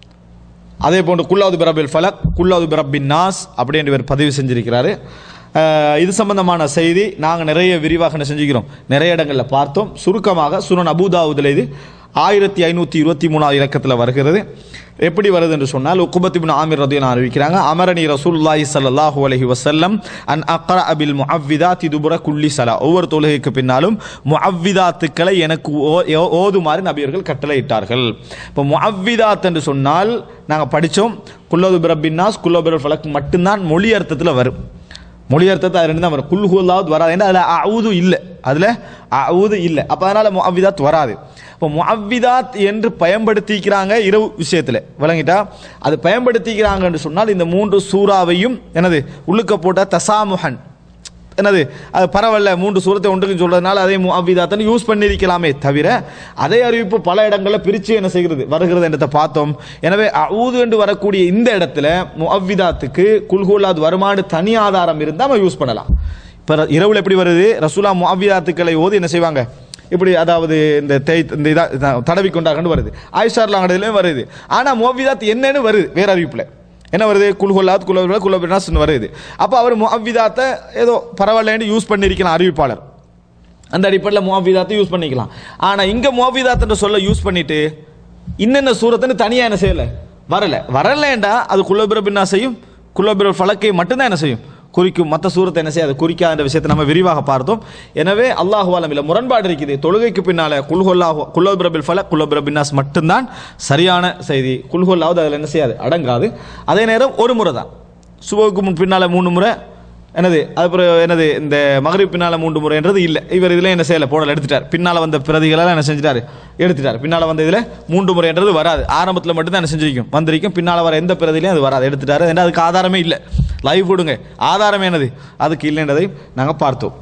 அதே போன்று குல்லாது பிரபில் ஃபலக் குல்லாது பிரபின் நாஸ் அப்படி என்று இவர் பதிவு செஞ்சிருக்கிறாரு அஹ், இது சம்பந்தமான செய்தி நாங்கள் நிறைய விரிவாக என்ன செஞ்சுக்கிறோம் நிறைய இடங்களில் பார்த்தோம் சுருக்கமாக சுனன் அபுதாவுதில் இது ஆயிரத்தி ஐநூற்றி இருபத்தி மூணாவது இலக்கத்தில் வருகிறது எப்படி வருது என்று சொன்னால் உக்குபத் இப்னு ஆமிர் ரதியன் அறிவிக்கிறாங்க அமரணி ரசூலுல்லாஹி ஸல்லல்லாஹு அலைஹி வஸல்லம் அன் அக்ரா அபில் முஅவ்விதாத்தி துபுர குல்லி சலா ஒவ்வொரு தொழுகைக்கு பின்னாலும் முஅவ்விதாத்துக்களை எனக்கு ஓ- ஓ- ஓதுமாறு நபியர்கள் கட்டளையிட்டார்கள் இப்போ முஅவ்விதாத் என்று சொன்னால் நாங்கள் படித்தோம் குல்லது பிரபின்னாஸ் குல்லோ ஃபலக் மட்டும்தான் மொழி அர்த்தத்தில் வரும் மொழி அர்த்தத்தை அது ரெண்டு தான் வரும் குல்ஹுல்லாவது வராது ஏன்னா அதில் அவுது இல்லை அதில் அவுது இல்லை அப்போ அதனால் முஅவ்விதாத் வராது இப்போ முஅவ்விதாத் என்று பயன்படுத்திக்கிறாங்க இரவு விஷயத்தில் விளங்கிட்டா அது பயன்படுத்திக்கிறாங்கன்னு சொன்னால் இந்த மூன்று சூறாவையும் என்னது உள்ளுக்க போட்ட தசாமுஹன் என்னது அது பரவாயில்ல மூன்று சூரத்தை ஒன்றுக்கு சொல்றதுனால அதே முஅவ்விதாத்தன் யூஸ் பண்ணியிருக்கலாமே தவிர அதே அறிவிப்பு பல இடங்களில் பிரித்து என்ன செய்கிறது வருகிறது என்றதை பார்த்தோம் எனவே அவுது என்று வரக்கூடிய இந்த இடத்துல முஅவ்விதாத்துக்கு குல்குல்லாத் வருமானு தனி ஆதாரம் இருந்தால் நம்ம யூஸ் பண்ணலாம் இப்போ இரவுல எப்படி வருது ரசூலா முஅவ்விதாத்துக்களை ஓதி என்ன செய்வாங்க இப்படி அதாவது இந்த தேய் இந்த இதா தடவி கொண்டாங்கன்னு வருது ஆயிஷார்லாம் கடலையும் வருது ஆனால் முஅவ்விதாத் என்னன்னு வருது வேற அறிவிப்பில் என்ன வருது குல்ஹொல்லாத் குலோபிரா குலோபினாஸ்னு வருது அப்போ அவர் முஅவ்விதாத்தை ஏதோ பரவாயில்லன்னு யூஸ் பண்ணியிருக்கலாம் அறிவிப்பாளர் அந்த அடிப்படையில் முஅவ்விதாத்தை யூஸ் பண்ணிக்கலாம் ஆனால் இங்கே முஅவ்விதாத்ன்ற சொல்ல யூஸ் பண்ணிட்டு இன்னென்ன சூரத்துன்னு தனியாக என்ன செய்யலை வரல வரலண்டா அது குலோபிரபின்னாசையும் குலோபிர ஃபலக்கை மட்டும்தான் என்ன செய்யும் குறிக்கும் மற்ற சூரத்தை என்ன செய்யாது குறிக்காத விஷயத்தை நம்ம விரிவாக பார்த்தோம் எனவே அல்லாஹு ஆலம் இல்லை முரண்பாடு இருக்குது தொழுகைக்கு பின்னால குல்ஹொல்லாஹு குல்லோபிரபில் ஃபல குல்லோபிரபின்னாஸ் மட்டும்தான் சரியான செய்தி குல்ஹொல்லாவது அதில் என்ன செய்யாது அடங்காது அதே நேரம் ஒரு முறை தான் சுபவுக்கு முன் பின்னால மூணு முறை என்னது அதுக்கப்புறம் என்னது இந்த மகரிப் பின்னால மூன்று முறைன்றது இல்லை இவர் இதில் என்ன செய்யலை போடல எடுத்துட்டார் பின்னால் வந்த பிரதிகளெல்லாம் என்ன செஞ்சிட்டாரு எடுத்துட்டார் பின்னால் வந்த இதில் மூன்று முறைன்றது வராது ஆரம்பத்தில் மட்டும்தான் என்ன செஞ்சிருக்கும் வந்திருக்கும் பின்னால் வர எந்த பிரதிலையும் அது வராது எடுத்துட்டாரு ஏன்னா அதுக்கு ஆதாரமே இல்லை லைவ் கொடுங்க ஆதாரம் என்னது அதுக்கு இல்லைன்றதை நாங்கள் பார்த்தோம்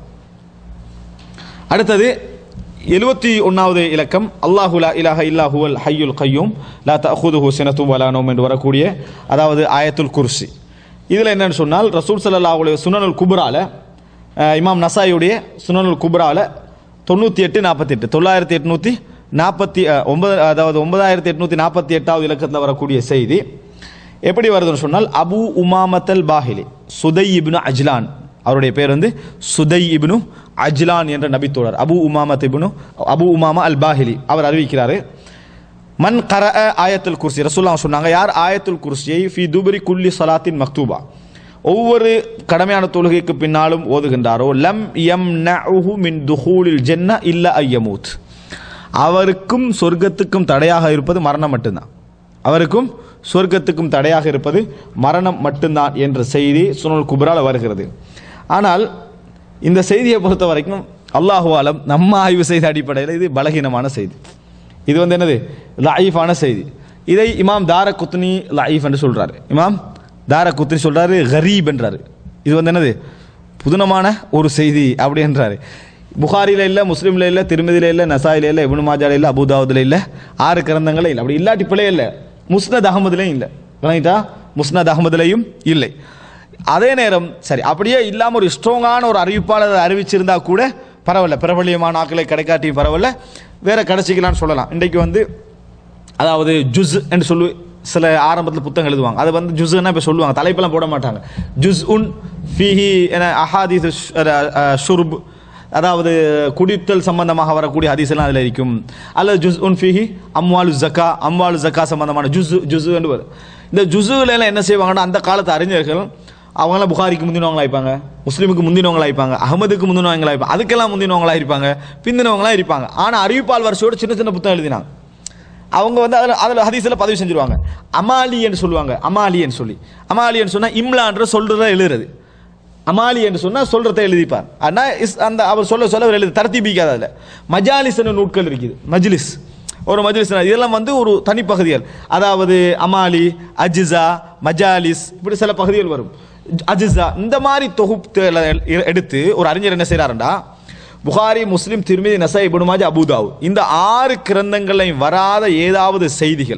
அடுத்தது எழுபத்தி ஒன்றாவது இலக்கம் அல்லாஹு லா இலாஹ இல்லா ஹுவல் ஹய்யுல் கையூம் லா தஹுதுஹு சினத்தும் வலா நோம் என்று வரக்கூடிய அதாவது ஆயத்துல் குர்சி இதில் என்னன்னு சொன்னால் ரசூல் ஸல்லல்லாஹு அலைஹி சுனனுல் குப்ரால அஹ், இமாம் நசாயுடைய சுனனுல் குப்ரால தொண்ணூற்றி எட்டு நாற்பத்தி எட்டு தொள்ளாயிரத்தி எட்நூற்றி நாற்பத்தி அஹ், ஒன்பது அதாவது ஒன்பதாயிரத்தி எட்நூற்றி நாற்பத்தி எட்டாவது இலக்கத்தில் வரக்கூடிய செய்தி எப்படி வருதுன்னு சொன்னால் அபு உமாமத்தல் பாஹிலி சுதை இப்னு அஜ்லான் அவருடைய பேர் வந்து சுதை இப்னு அஜ்லான் என்ற நபித்தோழர் அபு உமாமத் இப்னு அபு உமாமா அல் பாஹிலி அவர் அறிவிக்கிறாரு மன் கர ஆயத்துல் குர்சி ரசூல்லா சொன்னாங்க யார் ஆயத்துல் குர்சியை ஃபி துபரி குல்லி சலாத்தின் மக்தூபா ஒவ்வொரு கடமையான தொழுகைக்கு பின்னாலும் ஓதுகின்றாரோ லம் எம் நஹு மின் துஹூலில் ஜென்ன இல்ல ஐயமூத் அவருக்கும் சொர்க்கத்துக்கும் தடையாக இருப்பது மரணம் மட்டும்தான் அவருக்கும் சொர்க்கத்துக்கும் தடையாக இருப்பது மரணம் மட்டும்தான் என்ற செய்தி சுனல் குப்ரால வருகிறது ஆனால் இந்த செய்தியை பொறுத்த வரைக்கும் அல்லாஹு ஆலம் நம்ம ஆய்வு செய்த அடிப்படையில் இது பலகீனமான செய்தி இது வந்து என்னது லாயிஃபான செய்தி இதை இமாம் தார குத்னி லாயிஃப் என்று சொல்றாரு இமாம் தார குத்னி சொல்றாரு கரீப் என்றாரு இது வந்து என்னது புதுனமான ஒரு செய்தி அப்படின்றாரு புகாரில இல்லை முஸ்லீம்ல இல்லை திருமதியில இல்லை நசாயில இல்லை இப்னு மாஜால இல்லை அபுதாவுதுல இல்லை ஆறு கிரந்தங்களே இல்லை அப்படி இல்லாட்டி பிள்ளை இல்லை முஸ்னத் அகமதுலையும் இல்லை விளங்கிட்டா முஸ்னத் அகமதுலையும் இல்லை அதே நேரம் சரி அப்படியே இல்லாமல் ஒரு ஸ்ட்ராங்கான ஒரு அறிவிப்பாளர் அறிவிச்சிருந்தா கூட பரவாயில்ல பிரபலியமான ஆக்களை கிடைக்காட்டியும் பரவாயில்ல வேற கிடைச்சிக்கலாம்னு சொல்லலாம் இன்றைக்கு வந்து அதாவது ஜுஸ் என்று சொல்லி சில ஆரம்பத்தில் புத்தகம் எழுதுவாங்க அது வந்து ஜுஸ்னா இப்போ சொல்லுவாங்க தலைப்பெல்லாம் போட மாட்டாங்க ஜுஸ் உன் ஃபிஹி என அஹாதீஸ் ஷுர்ப் அதாவது குடித்தல் சம்பந்தமாக வரக்கூடிய ஹதீஸ் எல்லாம் அதில் இருக்கும் அல்லது ஜுஸ் உன் ஃபிஹி அம்வாலு ஜக்கா அம்வாலு ஜக்கா சம்பந்தமான ஜுஸ் ஜுஸ் என்று வரும் இந்த ஜுஸுல எல்லாம் என்ன செய்வாங்கன்னா அந்த காலத்து அறிஞர்கள் அவங்களாம் புகாரிக்கு முந்தினவங்களா இருப்பாங்க முஸ்லீமுக்கு முந்தினவங்களா இருப்பாங்க அகமதுக்கு முந்தினவங்களா இருப்பாங்க அதுக்கெல்லாம் முந்தினவங்களா இருப்பாங்க பிந்தினவங்களா இருப்பாங்க ஆனால் அறிவிப்பால் வரிசையோட சின்ன சின்ன புத்தகம் எழுதினாங்க அவங்க வந்து அதில் அதில் ஹதீஸில் பதிவு செஞ்சிருவாங்க அமாலின்னு சொல்லுவாங்க அமாலின்னு சொல்லி அமாலின்னு சொன்னால் இம்லான்ற சொல்றத எழுதுறது அமாலி என்று சொன்னால் சொல்றதை எழுதிப்பார் ஆனால் இஸ் அந்த அவர் சொல்ல சொல்ல அவர் எழுதி தரத்தீபிக்காத அதில் மஜாலிஸ் என்ற நூட்கள் இருக்குது மஜ்லிஸ் ஒரு மஜ்லிஸ் இதெல்லாம் வந்து ஒரு தனிப்பகுதிகள் அதாவது அமாலி அஜிசா மஜாலிஸ் இப்படி சில பகுதிகள் வரும் அஜிசா இந்த மாதிரி தொகுப்பு எடுத்து ஒரு அறிஞர் என்ன செய்கிறாருண்டா புகாரி முஸ்லிம் திருமதி நசை இபுனுமாஜ் அபுதாவு இந்த ஆறு கிரந்தங்களையும் வராத ஏதாவது செய்திகள்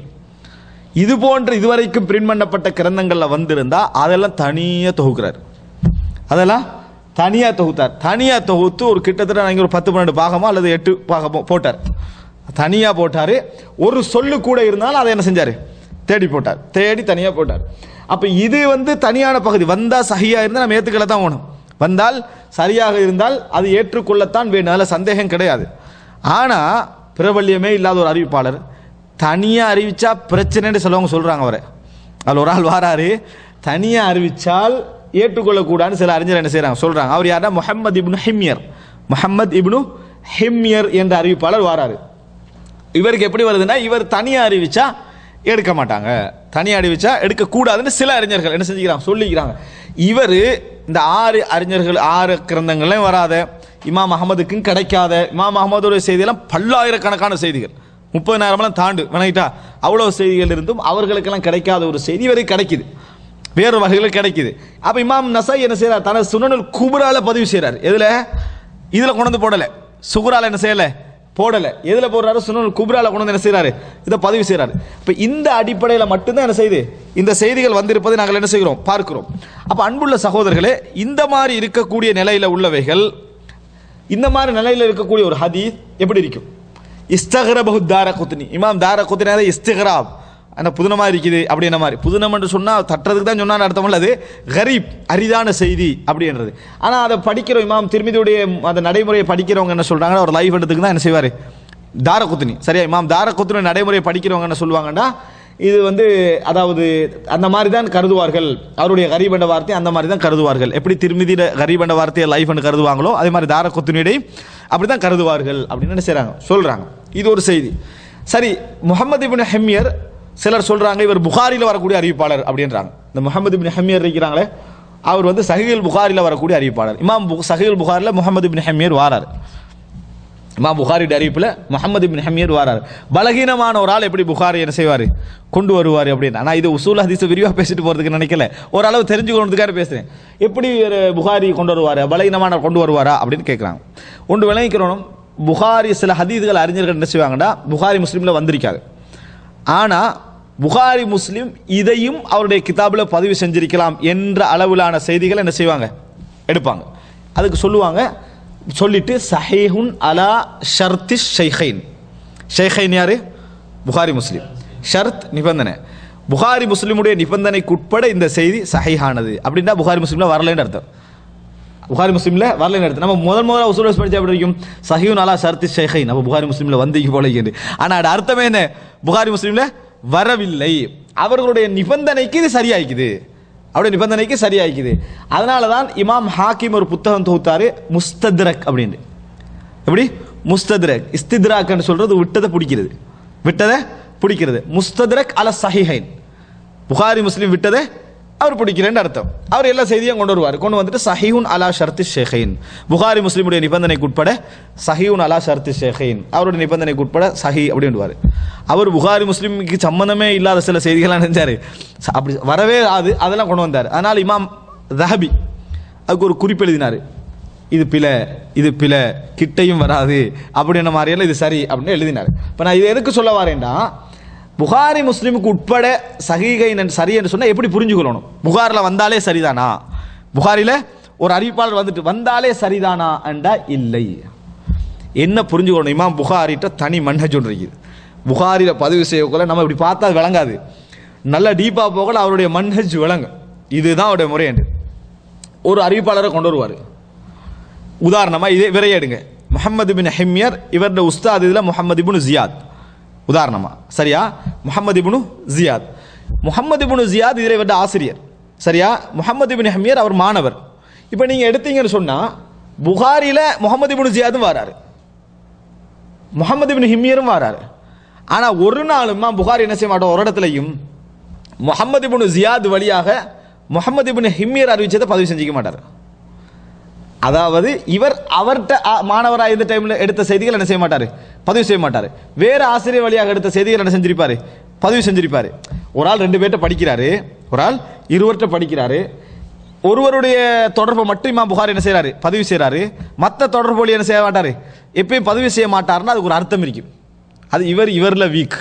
இது போன்ற இதுவரைக்கும் பிரிண்ட் பண்ணப்பட்ட கிரந்தங்களில் வந்திருந்தா அதெல்லாம் தனியாக தொகுக்கிறார் அதெல்லாம் தனியாக தொகுத்தார் தனியாக தொகுத்து ஒரு கிட்டத்தட்ட நாங்கள் ஒரு பத்து பன்னெண்டு பாகமோ அல்லது எட்டு பாகமோ போட்டார் தனியாக போட்டார் ஒரு சொல்லு கூட இருந்தாலும் அதை என்ன செஞ்சார் தேடி போட்டார் தேடி தனியாக போட்டார் அப்போ இது வந்து தனியான பகுதி வந்தால் சகியாக இருந்தால் நம்ம ஏற்றுக்கல தான் வேணும் வந்தால் சரியாக இருந்தால் அது ஏற்றுக்கொள்ளத்தான் வேணும் அதில் சந்தேகம் கிடையாது ஆனால் பிரபல்யமே இல்லாத ஒரு அறிவிப்பாளர் தனியாக அறிவிச்சா பிரச்சனைன்னு சிலவங்க சொல்கிறாங்க அவரை அதில் ஒரு ஆள் வாராரு தனியாக அறிவிச்சால் ஏற்றுக்கொள்ளக்கூடாதுன்னு சில அறிஞர் என்ன செய்கிறாங்க சொல்கிறாங்க அவர் யாருன்னா முஹம்மது இப்னு ஹிம்யர் முஹம்மது இப்னு ஹிம்யர் என்ற அறிவிப்பாளர் வாராரு இவருக்கு எப்படி வருதுன்னா இவர் தனியாக அறிவிச்சா எடுக்க மாட்டாங்க தனியாக அறிவிச்சா எடுக்கக்கூடாதுன்னு சில அறிஞர்கள் என்ன செஞ்சுக்கிறாங்க சொல்லிக்கிறாங்க இவர் இந்த ஆறு அறிஞர்கள் ஆறு கிரந்தங்கள்லையும் வராத இமாம் அகமதுக்கும் கிடைக்காத இமாம் அகமதுடைய செய்தியெல்லாம் பல்லாயிரக்கணக்கான செய்திகள் முப்பதினாயிரம்லாம் தாண்டு வினகிட்டா அவ்வளோ செய்திகள் இருந்தும் அவர்களுக்கெல்லாம் கிடைக்காத ஒரு செய்தி இவருக்கு கிடைக்குது வேறு வகையில் கிடைக்குது அப்போ இமாம் நசை என்ன செய்கிறார் தனது சுனனுல் குபுரால பதிவு செய்கிறார் எதில் இதில் கொண்டு வந்து போடலை சுகுரால என்ன செய்யலை போடலை எதில் போடுறாரு சுனல் குப்ரால கொண்டு வந்து என்ன செய்கிறாரு இதை பதிவு செய்கிறாரு இப்போ இந்த அடிப்படையில் மட்டும்தான் என்ன செய்யுது இந்த செய்திகள் வந்திருப்பதை நாங்கள் என்ன செய்கிறோம் பார்க்கிறோம் அப்போ அன்புள்ள சகோதரர்களே இந்த மாதிரி இருக்கக்கூடிய நிலையில் உள்ளவைகள் இந்த மாதிரி நிலையில் இருக்கக்கூடிய ஒரு ஹதீஸ் எப்படி இருக்கும் இஸ்தகரபஹு தார குத்னி இமாம் தார குத்னி இஸ்திகராப் அந்த புதினமாக இருக்குது அப்படின்ற மாதிரி புதினம் என்று சொன்னால் தட்டுறதுக்கு தான் சொன்னால் அர்த்தம் அது கரீப் அரிதான செய்தி அப்படின்றது ஆனால் அதை படிக்கிற இமாம் திருமிதியுடைய அந்த நடைமுறையை படிக்கிறவங்க என்ன சொல்கிறாங்கன்னா ஒரு லைஃப் எடுத்துக்கு தான் என்ன செய்வார் தாரகுத்தினி சரியா இமாம் தாரகுத்தினி நடைமுறையை படிக்கிறவங்க என்ன சொல்லுவாங்கன்னா இது வந்து அதாவது அந்த மாதிரி தான் கருதுவார்கள் அவருடைய கரீப் என்ற வார்த்தையை அந்த மாதிரி தான் கருதுவார்கள் எப்படி திருமிதியில கரீப் என்ற வார்த்தையை லைஃப் என்று கருதுவாங்களோ அதே மாதிரி தாரகுத்தினியுடைய அப்படி தான் கருதுவார்கள் அப்படின்னு என்ன செய்கிறாங்க சொல்கிறாங்க இது ஒரு செய்தி சரி முகமது இபின் ஹெம்யர் சிலர் சொல்றாங்க இவர் புகாரியில் வரக்கூடிய அறிவிப்பாளர் அப்படின்றாங்க இந்த முகமது பின் ஹமியர் இருக்கிறாங்களே அவர் வந்து சஹீல் புகாரியில் வரக்கூடிய அறிவிப்பாளர் இமாம் பு- சஹீல் புகாரில் முகமது பின் ஹமியர் வாரார் இமாம் புகாரி அறிவிப்பில் முகமது பின் ஹமியர் வாரார் பலகீனமான ஒரு ஆள் எப்படி புகாரி என்ன செய்வார் கொண்டு வருவார் அப்படின்னு ஆனால் இது உசூல் ஹதீஸ் விரிவாக பேசிட்டு போகிறதுக்கு நினைக்கல ஓரளவு தெரிஞ்சுக்கணுறதுக்காக பேசுகிறேன் எப்படி ஒரு புகாரி கொண்டு வருவார் பலகீனமான கொண்டு வருவாரா அப்படின்னு கேட்குறாங்க ஒன்று விளங்கிக்கிறோம் புகாரி சில ஹதீதுகள் அறிஞர்கள் என்ன செய்வாங்கன்னா புகாரி முஸ்லீமில் வந்திருக்காது ஆனால் புகாரி முஸ்லிம் இதையும் அவருடைய கிதாபில் பதிவு செஞ்சிருக்கலாம் என்ற அளவிலான செய்திகளை என்ன செய்வாங்க எடுப்பாங்க அதுக்கு சொல்லுவாங்க சொல்லிட்டு சஹீஹுன் அலா ஷர்தி ஷைஹைன் ஷைஹைன் யாரு புகாரி முஸ்லிம் ஷர்த் நிபந்தனை புகாரி முஸ்லிமுடைய நிபந்தனைக்கு உட்பட இந்த செய்தி சஹீஹானது அப்படின்னா புகாரி முஸ்லிமில் வரலைன்னு அர்த்தம் புகாரி முஸ்லீமில் வரலைன்னு எடுத்து நம்ம முதல் முதல்ல உசூல் படிச்சா எப்படி இருக்கும் சஹியூன் அலா சர்த்தி ஷேഖைன் நம்ம புகாரி முஸ்லீமில் வந்தீங்க போல இருக்குது ஆனால் அது அர்த்தமே என்ன புகாரி முஸ்லீமில் வரவில்லை அவர்களுடைய நிபந்தனைக்கு இது சரியாயிக்குது அவருடைய நிபந்தனைக்கு சரியாயிக்குது அதனால தான் இமாம் ஹாக்கிம் ஒரு புத்தகம் தொகுத்தாரு முஸ்தத்ரக் அப்படின்னு எப்படி முஸ்தத்ரக் இஸ்தித்ராக்னு சொல்றது விட்டதை பிடிக்கிறது விட்டதை பிடிக்கிறது முஸ்தத்ரக் அல சஹிஹைன் புகாரி முஸ்லீம் விட்டதை அவர் பிடிக்கிறேன்னு அர்த்தம் அவர் எல்லா செய்தியும் கொண்டு வருவார் கொண்டு வந்துட்டு சஹீஹுன் அலா ஷர்த்தி ஷேഖைன் புகாரி முஸ்லீமுடைய நிபந்தனைக்கு உட்பட சஹீஹுன் அலா ஷர்த்தி ஷேഖைன் அவருடைய நிபந்தனைக்கு உட்பட சஹி அப்படின்டுவார் அவர் புகாரி முஸ்லீமுக்கு சம்மந்தமே இல்லாத சில செய்திகள்லாம் நினைச்சாரு ச- அப்படி வரவே அது அதெல்லாம் கொண்டு வந்தார் அதனால் இமாம் ரஹபி அதுக்கு ஒரு குறிப்பு எழுதினார் இது பிழை இது பிழை கிட்டையும் வராது அப்படின்ற மாதிரியெல்லாம் இது சரி அப்படின்னு எழுதினார் இப்போ நான் இது எதுக்கு சொல்ல வரேன்டா புகாரி முஸ்லீமுக்கு உட்பட சகிகை சரி என்று சொன்னால் எப்படி புரிஞ்சுக்கொள்ளணும் புகாரில் வந்தாலே சரிதானா புகாரில் ஒரு அறிவிப்பாளர் வந்துட்டு வந்தாலே சரிதானா என்றா இல்லை என்ன புரிஞ்சுக்கணும் இமாம் புகாரிட்ட தனி மன்னஜ் ஒன்று இருக்குது புகாரியில் பதிவு செய்யக்குள்ள நம்ம இப்படி பார்த்தா அது விளங்காது நல்லா டீப்பாக போகல அவருடைய மன்ஹஜ் விளங்கும் இதுதான் அவருடைய முறை என்று ஒரு அறிவிப்பாளரை கொண்டு வருவார் உதாரணமாக இதே விரைய எடுங்க முஹம்மது பின் ஹிம்யர் இவருடைய உஸ்தாத் இதில் முஹம்மது இப்னு ஜியாத் உதாரணமா சரியா முஹம்மது இப்னு ஜியாத் முஹம்மது இப்னு ஜியாத் இதில் இவருடைய ஆசிரியர் சரியா முஹம்மது இப்னு ஹிம்யர் அவர் மாணவர் இப்போ நீங்கள் எடுத்தீங்கன்னு சொன்னால் புகாரியில் முகமது இப்னு ஜியாதும் வராரு முகமது இப்னு ஹிம்யரும் வராரு ஆனால் ஒரு நாளுமா புகாரி என்ன செய்ய மாட்டோம் ஒரு இடத்துலையும் முகமது இப்னு ஜியாத் வழியாக முகமது இப்னு ஹிம்யர் அறிவிச்சதை பதிவு செஞ்சுக்க மாட்டார் அதாவது இவர் அவர்கிட்ட மாணவராக இந்த டைமில் எடுத்த செய்திகள் என்ன செய்ய மாட்டார் பதிவு செய்ய மாட்டார் வேற ஆசிரியர் வழியாக எடுத்த செய்திகள் என்ன செஞ்சிருப்பாரு பதிவு செஞ்சிருப்பாரு ஒரு ஆள் ரெண்டு பேர்ட்ட படிக்கிறாரு ஒரு ஆள் இருவர்கிட்ட படிக்கிறாரு ஒருவருடைய தொடர்பை மட்டும் இமாம் புகார் என்ன செய்றாரு பதிவு செய்றாரு மற்ற தொடர்பு வழி என்ன செய்ய மாட்டாரு எப்பயும் பதிவு செய்ய மாட்டாருன்னா அதுக்கு ஒரு அர்த்தம் இருக்கும் அது இவர் இவர்ல வீக்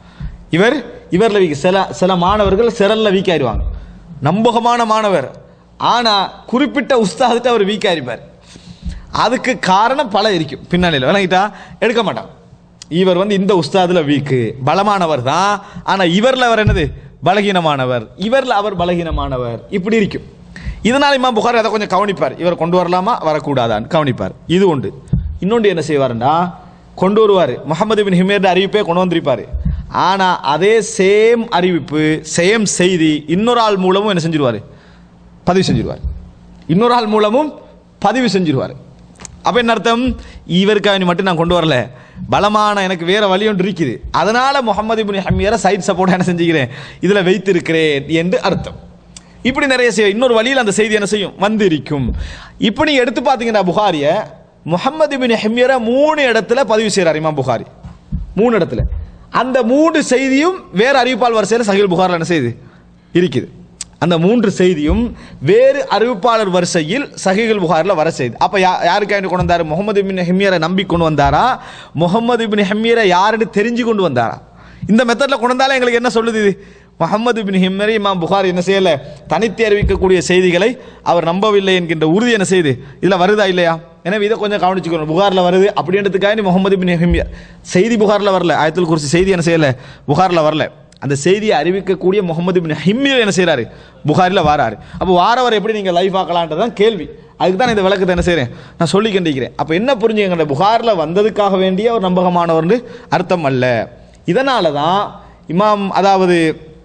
இவர் இவர்ல வீக் சில சில மாணவர்கள் சிறல்ல வீக் ஆயிடுவாங்க நம்பகமான மாணவர் ஆனா குறிப்பிட்ட உஸ்தாதுட்டு அவர் வீக் ஆயிருப்பார் அதுக்கு காரணம் பல இருக்கும் பின்னணியில் விளங்கிட்டா எடுக்க மாட்டான் இவர் வந்து இந்த உஸ்தாதுல வீக்கு பலமானவர் தான் ஆனா இவர்ல அவர் என்னது பலகீனமானவர் இவர்ல அவர் பலகீனமானவர் இப்படி இருக்கும் இதனால இமாம் புகார் அதை கொஞ்சம் கவனிப்பார் இவர் கொண்டு வரலாமா வரக்கூடாதான்னு கவனிப்பார் இது உண்டு இன்னொன்று என்ன செய்வாருண்டா கொண்டு வருவார் முகமது பின் ஹிமேர் அறிவிப்பே கொண்டு வந்திருப்பாரு ஆனா அதே சேம் அறிவிப்பு சேம் செய்தி இன்னொரு ஆள் மூலமும் என்ன செஞ்சிருவாரு பதிவு செஞ்சிருவார் இன்னொரு ஆள் மூலமும் பதிவு செஞ்சிருவார் அப்ப என்ன அர்த்தம் இவருக்காக நீ மட்டும் நான் கொண்டு வரல பலமான எனக்கு வேற வழி ஒன்று இருக்குது அதனால முகமது இப்னு ஹம்மியரை சைட் சப்போர்ட் என்ன செஞ்சுக்கிறேன் இதுல வைத்திருக்கிறேன் என்று அர்த்தம் இப்படி நிறைய செய்ய இன்னொரு வழியில் அந்த செய்தி என்ன செய்யும் வந்திருக்கும் இப்படி எடுத்து பார்த்தீங்கன்னா புகாரிய முகமது இப்னு ஹம்மியரை மூணு இடத்துல பதிவு செய்கிறார் இமாம் புகாரி மூணு இடத்துல அந்த மூன்று செய்தியும் வேற அறிவிப்பால் வரிசையில் சகில் புகாரில் என்ன செய்யுது இருக்குது அந்த மூன்று செய்தியும் வேறு அறிவிப்பாளர் வரிசையில் சஹிகுல் புகாரில் வர செய்து அப்போ யா யாருக்காக கொண்டு வந்தார் முகமது பின் ஹெம்மியரை நம்பி கொண்டு வந்தாரா முகமது பின் ஹெம்மியரை யாருன்னு தெரிஞ்சு கொண்டு வந்தாரா இந்த மெத்தடில் கொண்டு வந்தாலும் எங்களுக்கு என்ன சொல்லுது இது முகமது பின் ஹிம்மரி இமாம் புகார் என்ன செய்யல தனித்து அறிவிக்கக்கூடிய செய்திகளை அவர் நம்பவில்லை என்கின்ற உறுதி என்ன செய்யுது இதில் வருதா இல்லையா எனவே இதை கொஞ்சம் கவனிச்சுக்கணும் புகாரில் வருது அப்படின்றதுக்காக நீ முகமது பின் ஹிம்மியர் செய்தி புகாரில் வரல ஆயத்தில் குறித்து செய்தி என்ன செய்யல புகாரில் வரல அந்த செய்தியை அறிவிக்கக்கூடிய முகமது பின் ஹிம்மியர் என்ன செய்றாரு புகாரில் வாராரு அப்போ வாரவர் எப்படி நீங்கள் லைஃப் ஆக்கலான்றதான் கேள்வி அதுக்கு தான் இந்த விளக்கத்தை என்ன செய்கிறேன் நான் சொல்லி கண்டிக்கிறேன் அப்போ என்ன புரிஞ்சுங்க புகாரில் வந்ததுக்காக வேண்டிய ஒரு நம்பகமானவர்னு அர்த்தம் அல்ல இதனால தான் இமாம் அதாவது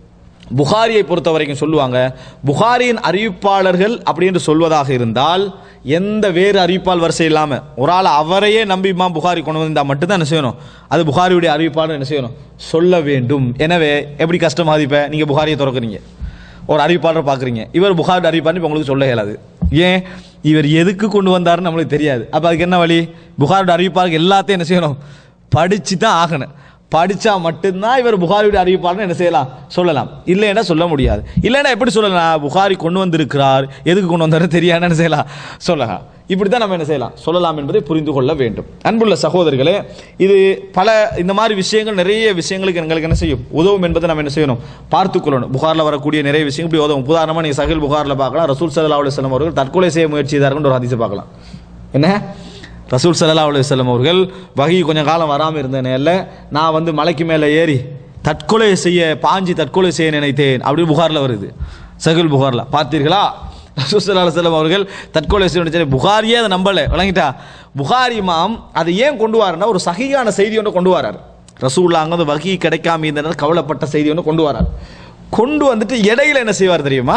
புகாரியை பொறுத்த வரைக்கும் சொல்லுவாங்க புகாரியின் அறிவிப்பாளர்கள் அப்படின்னு சொல்வதாக இருந்தால் எந்த வேறு அறிவிப்பால் வரிசை இல்லாமல் ஒரு ஆள் அவரையே நம்பி இமாம் புகாரி கொண்டு வந்தால் மட்டும்தான் என்ன செய்யணும் அது புகாரியுடைய அறிவிப்பாளர் என்ன செய்யணும் சொல்ல வேண்டும் எனவே எப்படி கஷ்டமாக இப்போ நீங்கள் புகாரியை திறக்கிறீங்க ஒரு அறிவிப்பாளரை பார்க்குறீங்க இவர் புகாரி அறிவிப்பார்னு இப்போ உங்களுக்கு சொல்ல இயலாது ஏன் இவர் எதுக்கு கொண்டு வந்தாருன்னு நம்மளுக்கு தெரியாது அப்போ அதுக்கு என்ன வழி புகாரோட அறிவிப்பாளருக்கு எல்லாத்தையும் என்ன செய்யணும் படிச்சு தான் ஆகணும் படிச்சா மட்டும்தான் இவர் புகாரியுடைய அறிவிப்பாளர்னு என்ன செய்யலாம் சொல்லலாம் இல்லைன்னா சொல்ல முடியாது இல்லைன்னா எப்படி சொல்லலாம் புகாரி கொண்டு வந்திருக்கிறார் எதுக்கு கொண்டு வந்தாரு தெரியாது என்ன செய்யலாம் சொல்லலாம் இப்படி தான் நம்ம என்ன செய்யலாம் சொல்லலாம் என்பதை புரிந்து கொள்ள வேண்டும் அன்புள்ள சகோதரர்களே இது பல இந்த மாதிரி விஷயங்கள் நிறைய விஷயங்களுக்கு எங்களுக்கு என்ன செய்யும் உதவும் என்பதை நம்ம என்ன செய்யணும் பார்த்துக்கொள்ளணும் புகாரில் வரக்கூடிய நிறைய விஷயங்கள் இப்படி உதவும் உதாரணமாக நீங்கள் சகில் புகாரில் பார்க்கலாம் ரசூல் சல்லா அலுவலம் அவர்கள் தற்கொலை செய்ய முயற்சி செய்தார்கள் ஒரு ஹதீஸை பார்க்கலாம் என்ன ரசூல் சல்லா அலுவலம் அவர்கள் வகை கொஞ்சம் காலம் வராமல் இருந்த நேரில் நான் வந்து மலைக்கு மேலே ஏறி தற்கொலை செய்ய பாஞ்சி தற்கொலை செய்ய நினைத்தேன் அப்படி புகாரில் வருது சகுல் புகாரில் பார்த்தீர்களா ரசூல் சல்லா அலுவலம் அவர்கள் தற்கொலை செய்ய நினைச்ச புகாரியே அதை நம்பலை விளங்கிட்டா புகாரி மாம் அதை ஏன் கொண்டு வராருன்னா ஒரு சகியான செய்தி ஒன்று கொண்டு வரார் ரசூல்லா அங்கே வந்து வகி கிடைக்காம இருந்தனர் கவலைப்பட்ட செய்தி ஒன்று கொண்டு வரார் கொண்டு வந்துட்டு இடையில என்ன செய்வார் தெரியுமா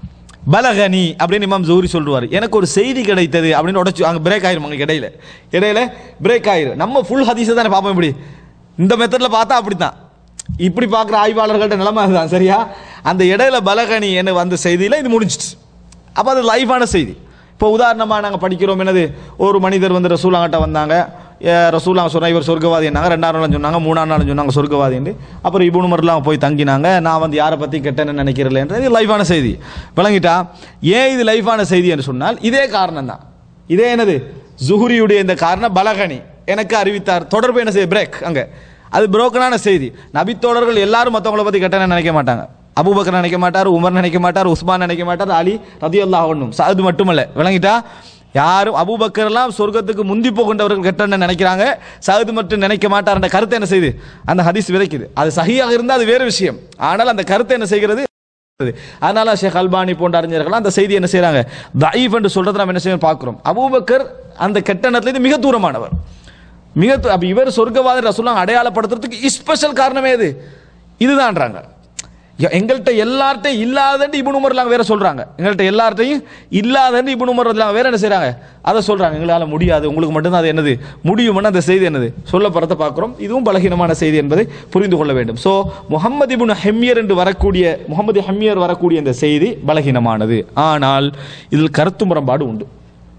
பலகனி அப்படின்னு இமாம் ஜூரி சொல்லுவார் எனக்கு ஒரு செய்தி கிடைத்தது அப்படின்னு உடச்சு அங்கே பிரேக் ஆயிரும் அங்கே இடையில இடையில பிரேக் ஆயிரும் நம்ம ஃபுல் ஹதீஸை தானே பார்ப்போம் இப்படி இந்த மெத்தடில் பார்த்தா அப்படி தான் இப்படி பார்க்குற ஆய்வாளர்கள்ட்ட நிலைமை அதுதான் சரியா அந்த இடையில பலகனி என்ன வந்த செய்தியில் இது முடிஞ்சிச்சு அப்போ அது லைஃபான செய்தி இப்போ உதாரணமாக நாங்கள் படிக்கிறோம் என்னது ஒரு மனிதர் வந்து ரசூலாங்கிட்ட வந்தாங்க ரசூலாங்க சொன்னா இவர் சொர்க்கவாதி என்னாங்க ரெண்டாம் நாள் சொன்னாங்க மூணாம் நாள் சொன்னாங்க சொர்க்கவாதின்னு அப்புறம் இபுனு மர்லாம் போய் தங்கினாங்க நான் வந்து யாரை பற்றி கெட்டேன்னு நினைக்கிறேன்றது இது லைஃபான செய்தி விளங்கிட்டா ஏன் இது லைஃபான செய்தி என்று சொன்னால் இதே காரணம் தான் இதே என்னது ஜுஹுரியுடைய இந்த காரணம் பலகனி எனக்கு அறிவித்தார் தொடர்பு என்ன செய்ய பிரேக் அங்கே அது புரோக்கனான செய்தி நபித்தோழர்கள் எல்லாரும் மற்றவங்கள பற்றி கெட்டேன்னு நினைக்க மாட்டாங்க அபூபக்கர் நினைக்க மாட்டார் உமர் நினைக்க மாட்டார் உஸ்மான் நினைக்க மாட்டார் அலி ரதி அல்லாஹ் ஒன்றும் அது மட்டுமல்ல விளங்கிட்டா யாரும் அபூபக்கர்லாம் சொர்க்கத்துக்கு முந்தி போகின்றவர்கள் கெட்டன்னு நினைக்கிறாங்க சஹது மட்டும் நினைக்க மாட்டார்ன்ற கருத்தை என்ன செய்யுது அந்த ஹதீஸ் விதைக்குது அது சஹியாக இருந்தால் அது வேறு விஷயம் ஆனால் அந்த கருத்தை என்ன செய்கிறது அதனால ஷேக் அல்பானி போன்ற அறிஞர்கள் அந்த செய்தி என்ன செய்றாங்க தயீஃப் என்று சொல்றதை நம்ம என்ன செய்யணும் பார்க்கிறோம் அபூபக்கர் அந்த கெட்டணத்திலிருந்து மிக தூரமானவர் மிக தூ- அப்ப இவர் சொர்க்கவாதி ரசூலாம் அடையாளப்படுத்துறதுக்கு ஸ்பெஷல் காரணமே இது இதுதான்றாங்க எ- எங்கள்கிட்ட எல்லார்ட்டையும் இல்லாதன்னு இபுன் உமர்லாம் வேற சொல்றாங்க எங்கள்கிட்ட எல்லார்ட்டையும் இல்லாதன்னு இபுன் உமர்லாம் வேற என்ன செய்றாங்க அதை சொல்றாங்க எங்களால முடியாது உங்களுக்கு மட்டும்தான் அது என்னது முடியும்னு அந்த செய்தி என்னது சொல்லப்படுறத பார்க்கிறோம் இதுவும் பலகீனமான செய்தி என்பதை புரிந்து கொள்ள வேண்டும் ஸோ முகமது இபுன் ஹெம்மியர் என்று வரக்கூடிய முகமது ஹெம்மியர் வரக்கூடிய இந்த செய்தி பலகீனமானது ஆனால் இதில் கருத்து முரண்பாடு உண்டு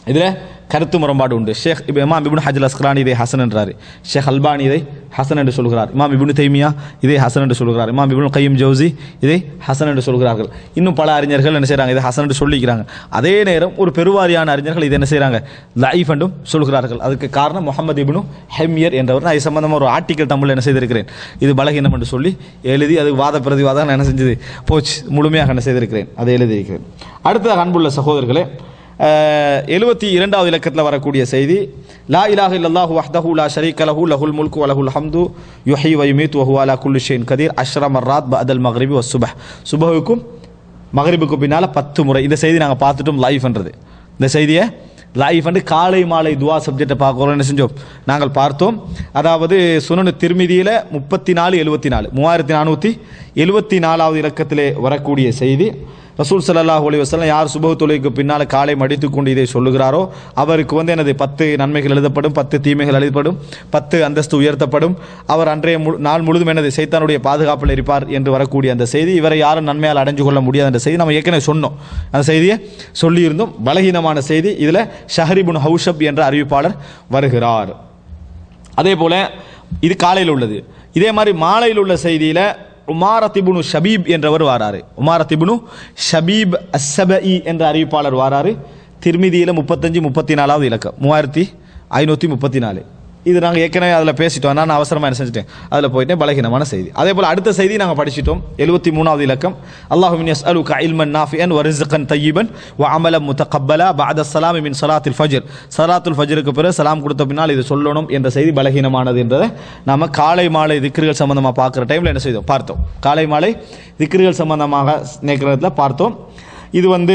இதில் கருத்து முரண்பாடு உண்டு ஷேக் இப்போ இமாம் இப்னு ஹஜல் அஸ்கலானி இதை ஹசன் என்றார் ஷேக் அல்பானி இதை ஹசன் என்று சொல்கிறார் இமாம் இப்னு தைமியா இதை ஹசன் என்று சொல்கிறார் இமாம் இப்னு கையம் ஜவுசி இதை ஹசன் என்று சொல்கிறார்கள் இன்னும் பல அறிஞர்கள் என்ன செய்கிறாங்க இதை ஹசன் என்று சொல்லிக்கிறாங்க அதே நேரம் ஒரு பெருவாரியான அறிஞர்கள் இதை என்ன செய்கிறாங்க லைஃப் என்றும் சொல்கிறார்கள் அதுக்கு காரணம் முகமது இப்னு ஹெம்யர் என்றவர் நான் இது சம்பந்தமாக ஒரு ஆர்டிக்கல் தமிழில் என்ன செய்திருக்கிறேன் இது பலகீனம் என்று சொல்லி எழுதி அது வாத பிரதிவாதம் நான் என்ன செஞ்சது போச்சு முழுமையாக என்ன செய்திருக்கிறேன் அதை எழுதியிருக்கிறேன் அடுத்ததாக அன்புள்ள சகோதரர்களே எழுபத்தி இரண்டாவது இலக்கத்தில் வரக்கூடிய செய்தி லா இலாஹ இல்லல்லாஹு வஹ்தஹு லா ஷரீக லஹு லஹுல் முல்கு வலஹுல் ஹம்து யுஹி வ யுமீத் வஹு அலா குல்லி ஷைன் கதீர் அஷ்ர மர்ராத் பஅதல் மக்ரிபி வ சுபஹ் சுபஹுக்கும் மகரிபுக்கு பின்னால் பத்து முறை இந்த செய்தி நாங்கள் பார்த்துட்டோம் லைஃப்ன்றது இந்த செய்தியை லைஃப் வந்து காலை மாலை துவா சப்ஜெக்டை பார்க்குறோம் என்ன செஞ்சோம் நாங்கள் பார்த்தோம் அதாவது சுனனு திருமிதியில் முப்பத்தி நாலு எழுபத்தி நாலு மூவாயிரத்தி நானூற்றி எழுபத்தி நாலாவது இலக்கத்திலே வரக்கூடிய செய்தி ரசூல் ஸல்லல்லாஹு அலைஹி வஸல்லம் யார் சுபஹ் தொழுகைக்கு பின்னால் காலை மடித்துக் கொண்டு இதை சொல்லுகிறாரோ அவருக்கு வந்து எனது பத்து நன்மைகள் எழுதப்படும் பத்து தீமைகள் எழுதப்படும் பத்து அந்தஸ்து உயர்த்தப்படும் அவர் அன்றைய மு- நாள் முழுதும் எனது சைத்தானுடைய பாதுகாப்பில் இருப்பார் என்று வரக்கூடிய அந்த செய்தி இவரை யாரும் நன்மையால் அடைஞ்சு கொள்ள முடியாத அந்த செய்தி நம்ம ஏற்கனவே சொன்னோம் அந்த செய்தியை சொல்லியிருந்தோம் பலகீனமான செய்தி இதில் ஷஹரிபுன் ஹவுஷப் என்ற அறிவிப்பாளர் வருகிறார் அதே போல இது காலையில் உள்ளது இதே மாதிரி மாலையில் உள்ள செய்தியில் உமாரத்திபுனு ஷபீப் என்றவர் வாராரு உமாரத்திபுனு ஷபீப் அஸ்ஸபஇ என்ற அறிவிப்பாளர் வாராரு திருமிதியில் முப்பத்தஞ்சு முப்பத்தி நாலாவது இலக்கம் மூவாயிரத்தி ஐநூற்றி முப்பத்தி நாலு இது நாங்கள் ஏற்கனவே அதில் பேசிட்டோம் நான் அவசரமாக என்ன செஞ்சுட்டேன் அதில் போயிட்டேன் பலகீனமான செய்தி அதே போல் அடுத்த செய்தி நாங்கள் படிச்சிட்டோம் எழுபத்தி மூணாவது இலக்கம் அல்லாஹுமின் எஸ் அலு இல்மன் நாஃபியன் வரிசகன் தையீபன் வ அமலம் முத்தகப்பலா பாத சலாம் மின் சலாத்தில் ஃபஜர் சலாத்துல் ஃபஜருக்கு பிறகு சலாம் கொடுத்த பின்னால் இது சொல்லணும் என்ற செய்தி பலகீனமானது என்றதை நாம காலை மாலை திக்ருகள் சம்பந்தமாக பார்க்குற டைமில் என்ன செய்தோம் பார்த்தோம் காலை மாலை திக்ருகள் சம்பந்தமாக நேக்கிறதுல பார்த்தோம் இது வந்து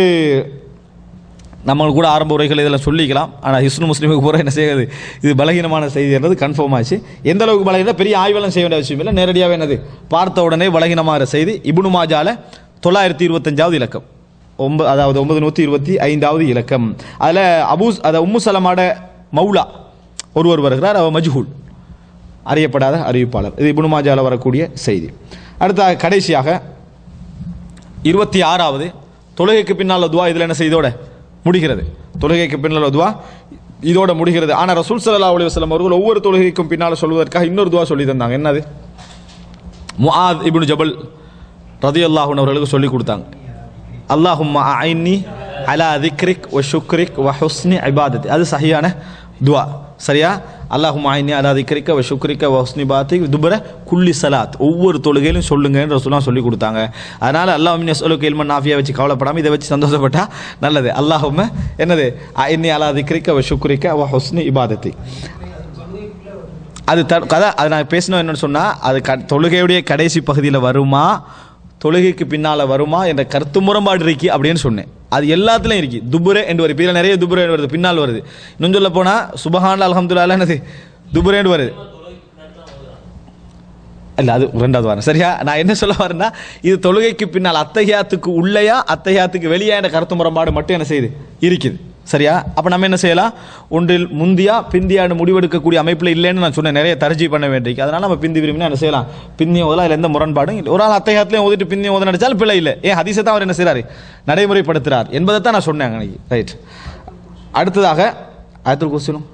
நம்ம கூட ஆரம்ப உரைகள் இதெல்லாம் சொல்லிக்கலாம் ஆனால் ஹிஸ்னு முஸ்லீமுக்கு பூரா என்ன செய்யாது இது பலகீனமான செய்தின்றது கன்ஃபார்ம் ஆச்சு எந்த அளவுக்கு பலகீனம் பெரிய ஆய்வெல்லாம் செய்ய வேண்டிய அவசியம் இல்லை நேரடியாக என்னது பார்த்த உடனே பலகீனமான செய்தி இப்னு மாஜால தொள்ளாயிரத்தி இருபத்தஞ்சாவது இலக்கம் ஒன்பது அதாவது ஒன்பது நூற்றி இருபத்தி ஐந்தாவது இலக்கம் அதில் அபூஸ் அதை உம்மு சலமாட மௌலா ஒருவர் வருகிறார் அவர் மஜ்ஹூல் அறியப்படாத அறிவிப்பாளர் இது இப்னு மாஜால வரக்கூடிய செய்தி அடுத்த கடைசியாக இருபத்தி ஆறாவது தொழுகைக்கு பின்னால் துவா இதில் என்ன செய்தோட முடிகிறது தொழுகைக்கு பின்னால் துவா இதோட முடிகிறது ஆனால் ரசூல் ஸல்லல்லாஹு அலைஹி வஸல்லம் அவர்கள் ஒவ்வொரு தொழுகைக்கும் பின்னால் சொல்வதற்காக இன்னொரு துவா சொல்லி தந்தாங்க என்னது முஆத் இப்னு ஜபல் ரதியல்லாஹு அவர்களுக்கு சொல்லி கொடுத்தாங்க அல்லாஹும்ம ஐன்னி அலா திக்ரிக் வ ஷுக்ரிக் வ ஹுஸ்னி இபாதத் அது சஹியான துவா சரியா அல்லாஹும் ஐன்னி அலா திக்ரிக்க வ ஷுக்ரிக்க வ ஹுஸ்னி பாத்தி துபர குல்லி சலாத் ஒவ்வொரு தொழுகையிலும் சொல்லுங்கன்ற ரசூலாம் சொல்லி கொடுத்தாங்க அதனால அல்லாஹ் மின் யஸ்அலுக்கு இல்மன் நாஃபியா வச்சு கவலைப்படாம இதை வச்சு சந்தோஷப்பட்டா நல்லது அல்லாஹும்ம என்னது ஐன்னி அலா திக்ரிக்க வ ஷுக்ரிக்க வ ஹுஸ்னி இபாதத்தி அது த கதை அது நான் பேசணும் என்னன்னு சொன்னால் அது க தொழுகையுடைய கடைசி பகுதியில் வருமா தொழுகைக்கு பின்னால் வருமா என்ற கருத்து முரண்பாடு இருக்கு அப்படின்னு சொன்னேன் அது எல்லாத்துலையும் இருக்கு துபுரே என்று வருது இதில் நிறைய துபுரே வருது பின்னால் வருது இன்னும் சொல்ல போனால் சுபஹான் அல்ஹம்துலில்லாஹ் என்னது துபுரேன்னு வருது இல்லை அது ரெண்டாவது வாரம் சரியா நான் என்ன சொல்ல வரேன்னா இது தொழுகைக்கு பின்னால் அத்தகையாத்துக்கு உள்ளேயா அத்தகையாத்துக்கு வெளியே என்ற கருத்து முரண்பாடு மட்டும் என்ன செய்யுது இருக்குது சரியா அப்போ நம்ம என்ன செய்யலாம் ஒன்றில் முந்தியா பிந்தியான்னு முடிவெடுக்கக்கூடிய அமைப்பில் இல்லைன்னு நான் சொன்னேன் நிறைய தர்ஜி பண்ண வேண்டியிருக்கு அதனால நம்ம பிந்தி விரும்பினா என்ன செய்யலாம் பிந்தியம் ஓதலாம் அதில் எந்த முரண்பாடும் இல்லை ஒரு ஆள் அத்தையாத்துலேயும் ஓதிட்டு பிந்தியம் ஓத நினைச்சாலும் பிள்ளை இல்லை ஏன் ஹதீஸை தான் அவர் என்ன செய்கிறாரு நடைமுறைப்படுத்துறார் என்பதை தான் நான் சொன்னேன் அன்னைக்கு ரைட் அடுத்ததாக ஆயத்தில் குசிலும்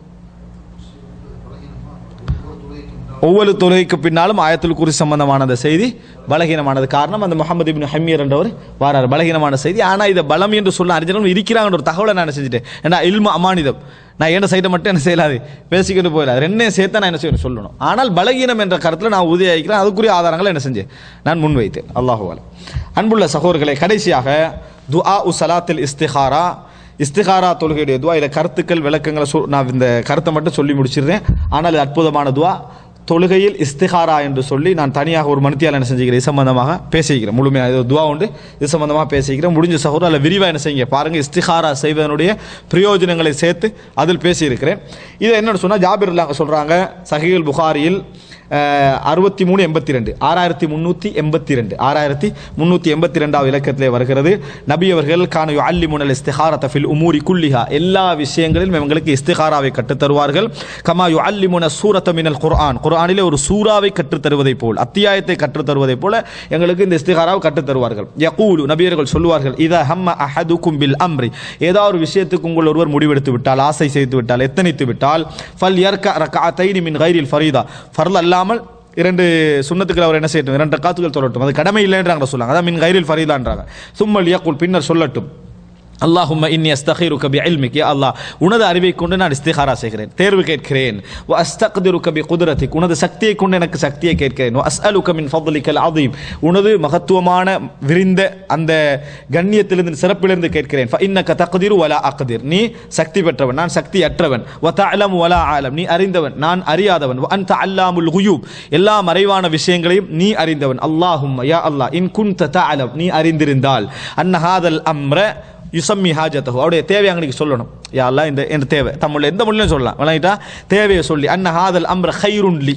ஒவ்வொரு தொழுகைக்கு பின்னாலும் ஆயத்துல் குரி சம்பந்தமான அந்த செய்தி பலகீனமானது காரணம் அந்த முகமது இப்னு ஹமீர் என்றவர் வாரார் பலகீனமான செய்தி ஆனால் இதை பலம் என்று சொல்ல அறிஞர்களும் இருக்கிறாங்கன்ற ஒரு தகவலை நான் என்ன செஞ்சுட்டேன் ஏன்னா இல்மு அமானிதம் நான் என்ன சைட்டை மட்டும் என்ன செய்யலாது பேசிக்கிட்டு போயிடாது ரெண்டையும் சேர்த்து நான் என்ன செய்யணும் சொல்லணும் ஆனால் பலகீனம் என்ற கருத்தில் நான் உதவியாகிறேன் அதுக்குரிய ஆதாரங்களை என்ன செஞ்சேன் நான் முன்வைத்தேன் அல்லாஹுவால் அன்புள்ள சகோதரர்களை கடைசியாக துஆ உ சலாத்தில் இஸ்திஹாரா இஸ்திகாரா தொழுகையுடைய துவா இதில் கருத்துக்கள் விளக்கங்களை சொல் நான் இந்த கருத்தை மட்டும் சொல்லி முடிச்சிடுறேன் ஆனால் இது அற்புதமான துவா தொழுகையில் இஸ்திகாரா என்று சொல்லி நான் தனியாக ஒரு மனுத்தியால் என்ன செஞ்சுக்கிறேன் இது சம்பந்தமாக பேசிக்கிறேன் முழுமையாக இது துவா உண்டு இது சம்பந்தமாக பேசிக்கிறேன் முடிஞ்ச சகோதரர் அதில் விரிவாக என்ன செய்யுங்க பாருங்கள் இஸ்திகாரா செய்வதனுடைய பிரயோஜனங்களை சேர்த்து அதில் பேசியிருக்கிறேன் இதை என்னென்னு சொன்னால் ஜாபிர் சொல்கிறாங்க சஹீல் புகாரியில் அறுபத்தி மூணு எண்பத்தி ரெண்டு ஆறாயிரத்தி முந்நூற்றி எண்பத்தி ரெண்டு ஆறாயிரத்தி முந்நூற்றி எண்பத்தி ரெண்டாவது இலக்கத்திலே வருகிறது நபி அவர்கள் கானு அல்லி முனல் இஸ்திஹார தஃபில் உமூரி குல்லிஹா எல்லா விஷயங்களிலும் இவங்களுக்கு இஸ்திஹாராவை கற்றுத் தருவார்கள் கமா யு அல்லி முன சூரத்த மினல் குர்ஆன் குர்ஆனிலே ஒரு சூறாவை கற்றுத் தருவதைப் போல் அத்தியாயத்தை கற்றுத் தருவதைப் போல எங்களுக்கு இந்த இஸ்திகாராவை கற்றுத் தருவார்கள் யகூலு நபியர்கள் சொல்லுவார்கள் இத ஹம்ம அஹதுக்கும் பில் அம்ரி ஏதாவது ஒரு விஷயத்துக்கு உங்கள் ஒருவர் முடிவெடுத்து விட்டால் ஆசை செய்து விட்டால் எத்தனித்து விட்டால் ஃபல் யர்க ரக்அத்தைனி மின் கைரில் ஃபரீதா ஃபர்ல் அல்லாமல் இரண்டு சுண்ணத்துக்கள் அவர் என்ன செய்யட்டும் இரண்டு காத்துகள் சொல்லட்டும் அது கடமை இல்லைன்றாங்க சொல்லுவாங்க அதான் மின் கைரில் ஃபரீதான்றாங்க சும்மல் யக்குல் பின்னர் சொல்லட்டும் அல்லாஹும்ம இன்னி அஸ்தகிருக்க பி இல்மிக் யா அல்லாஹ் உனது அறிவை கொண்டு நான் இஸ்திகாரா செய்கிறேன் தேர்வு கேட்கிறேன் வ அஸ்தக்திருக்க பி குதிரத்திக் உனது சக்தியை கொண்டு எனக்கு சக்தியை கேட்கிறேன் வ அஸ்அலுக்க மின் ஃபضலிக்கல் அதீம் உனது மகத்துவமான விரிந்த அந்த கண்ணியத்திலிருந்து சிறப்பிலிருந்து கேட்கிறேன் ஃப இன்னக தக்திரு வலா அக்திர் நீ சக்தி பெற்றவன் நான் சக்தி அற்றவன் வ தஅலமு வலா ஆலம் நீ அறிந்தவன் நான் அறியாதவன் வ அன்த அல்லாமுல் குயூப் எல்லா மறைவான விஷயங்களையும் நீ அறிந்தவன் அல்லாஹும்ம யா அல்லாஹ் இன் குன்த தஅலம் நீ அறிந்திருந்தால் அன்ன ஹாதல் அம்ர யுசம்மி ஹாஜத்தஹு அவருடைய தேவையை அங்கனைக்கு சொல்லணும் யா அல்லாஹ் இந்த இந்த தேவை தமிழ்ல எந்த மொழியிலும் சொல்லலாம் விளங்கிட்டா தேவையை சொல்லி அன்ன ஹாதல் அம்ர ஹைருன்லி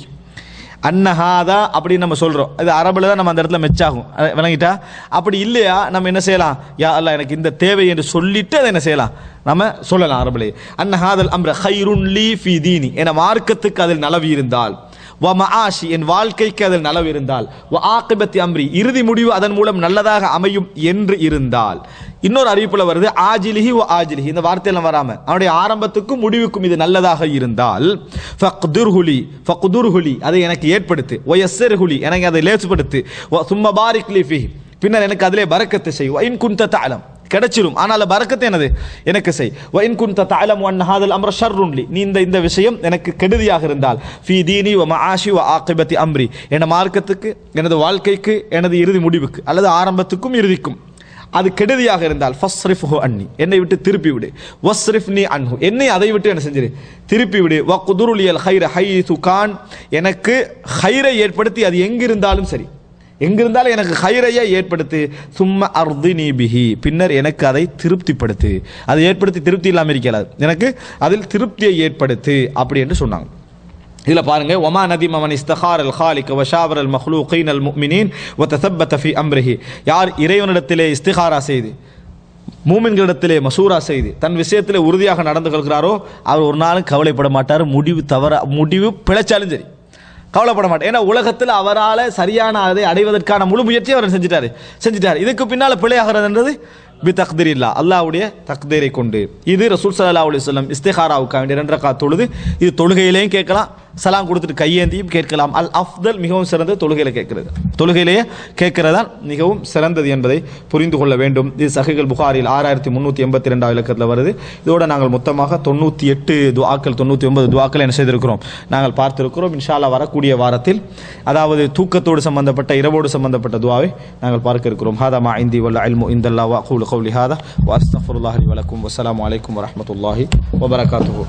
அன்னஹாதா அப்படின்னு நம்ம சொல்கிறோம் இது அரபில் தான் நம்ம அந்த இடத்துல மெச்சாகும் அஹ் விளங்கிட்டா அப்படி இல்லையா நம்ம என்ன செய்யலாம் யா அல்லாஹ் எனக்கு இந்த தேவை என்று சொல்லிட்டு அதை என்ன செய்யலாம் நம்ம சொல்லலாம் அரபிலே அன்னஹாதல் அம்ர ஹைருன் லீ ஃபி தீனி என மார்க்கத்துக்கு அதில் நலவு இருந்தால் வ மஆஷி என் வாழ்க்கைக்கு அதில் நலவு இருந்தால் வ ஆக்கிபத்தி அம்ரி இறுதி முடிவு அதன் மூலம் நல்லதாக அமையும் என்று இருந்தால் இன்னொரு அறிவிப்புல வருது ஆஜிலிஹி வ ஆஜிலிஹி இந்த வார்த்தையெல்லாம் வராம அவனுடைய ஆரம்பத்துக்கும் முடிவுக்கும் இது நல்லதாக இருந்தால் ஃபக்துர்ஹுலி ஃபக்துர்ஹுலி அதை எனக்கு ஏற்படுத்து ஒ யஸ்ஸர்ஹுலி எனக்கு அதை லேசுப்படுத்து வ சும்ம பாரிக் லி ஃபீஹி பின்னர் எனக்கு அதிலே பரக்கத்து செய் வ இன் குன்த தஅலம் கிடைச்சிரும் ஆனால் பரக்கத்து எனது எனக்கு செய் வ இன் குன்த தஅலம் அன் ஹாதல் அம்ர ஷர்ருன் லி நீ இந்த இந்த விஷயம் எனக்கு கெடுதியாக இருந்தால் ஃபீ தீனி வ மஆஷி வ ஆகிபத்தி அம்ரி என மார்க்கத்துக்கு எனது வாழ்க்கைக்கு எனது இறுதி முடிவுக்கு அல்லது ஆரம்பத்துக்கும் இறுதிக்கும் அது கெடுதியாக இருந்தால் ஃபஸ்ரிஃப்ஹு அன்னி என்னை விட்டு திருப்பி விடு வஸ்ரிஃப்னி அன்ஹு என்னை அதை விட்டு என்ன செஞ்சிரு திருப்பி விடு வ குதுருலியல் ஹைர ஹைது கான் எனக்கு ஹைரை ஏற்படுத்தி அது எங்கிருந்தாலும் சரி எங்கிருந்தாலும் எனக்கு ஹைரையை ஏற்படுத்து சும்மா அர்தினி பிஹி பின்னர் எனக்கு அதை திருப்திப்படுத்து அதை ஏற்படுத்தி திருப்தி இல்லாமல் இருக்கிறது எனக்கு அதில் திருப்தியை ஏற்படுத்து அப்படி என்று சொன்னாங்க இதில் பாருங்க ஒமா நதி மமன் இஸ்தஹார் அல் ஹாலிக் வஷாவர் அல் மஹ்லூகீன் அல் முக்மினீன் ஒ தசப்பத்த ஃபி அம்ரிஹி யார் இறைவனிடத்திலே இஸ்திகாரா செய்து மூமின்களிடத்திலே மசூரா செய்து தன் விஷயத்திலே உறுதியாக நடந்து கொள்கிறாரோ அவர் ஒரு நாளும் கவலைப்பட மாட்டார் முடிவு தவற முடிவு பிழைச்சாலும் சரி கவலைப்பட மாட்டேன் ஏன்னா உலகத்தில் அவரால் சரியான அதை அடைவதற்கான முழு முயற்சியை அவர் செஞ்சிட்டாரு செஞ்சிட்டார் இதுக்கு பின்னால் பிழையாகிறதுன்றது பி தக்தீர் இல்லா அல்லாவுடைய தக்தீரை கொண்டு இது ரசூல் சல்லா அலி சொல்லம் இஸ்திஹாராவுக்கு வேண்டிய இரண்டு ரக்கா தொழுது இது தொழுகையிலையும் கேட்கலாம் சலாம் கொடுத்துட்டு கையேந்தியும் கேட்கலாம் அல் அஃப்தல் மிகவும் சிறந்தது தொழுகையில கேட்கிறது தொழுகையிலேயே கேட்கிறதான் மிகவும் சிறந்தது என்பதை புரிந்து கொள்ள வேண்டும் இது சஹிகள் புகாரில் ஆறாயிரத்தி முந்நூற்றி எண்பத்தி ரெண்டாவது இலக்கத்தில் வருது இதோட நாங்கள் மொத்தமாக தொண்ணூற்றி எட்டு துவாக்கள் தொண்ணூற்றி ஒன்பது துவாக்கள் என்ன செய்திருக்கிறோம் நாங்கள் பார்த்திருக்கிறோம் இன்ஷால்லா வரக்கூடிய வாரத்தில் அதாவது தூக்கத்தோடு சம்பந்தப்பட்ட இரவோடு சம்பந்தப்பட்ட துவாவை நாங்கள் பார்க்க இருக்கிறோம் ஹாதா மா இந்தி வல்ல அல்மு இந்தல்லா வா கூலு கௌலி ஹாதா வாஸ்தஃபுல்லாஹி வலக்கும் வசலாம் அலைக்கும் வரமத்துல்லாஹி வபரகாத்துஹு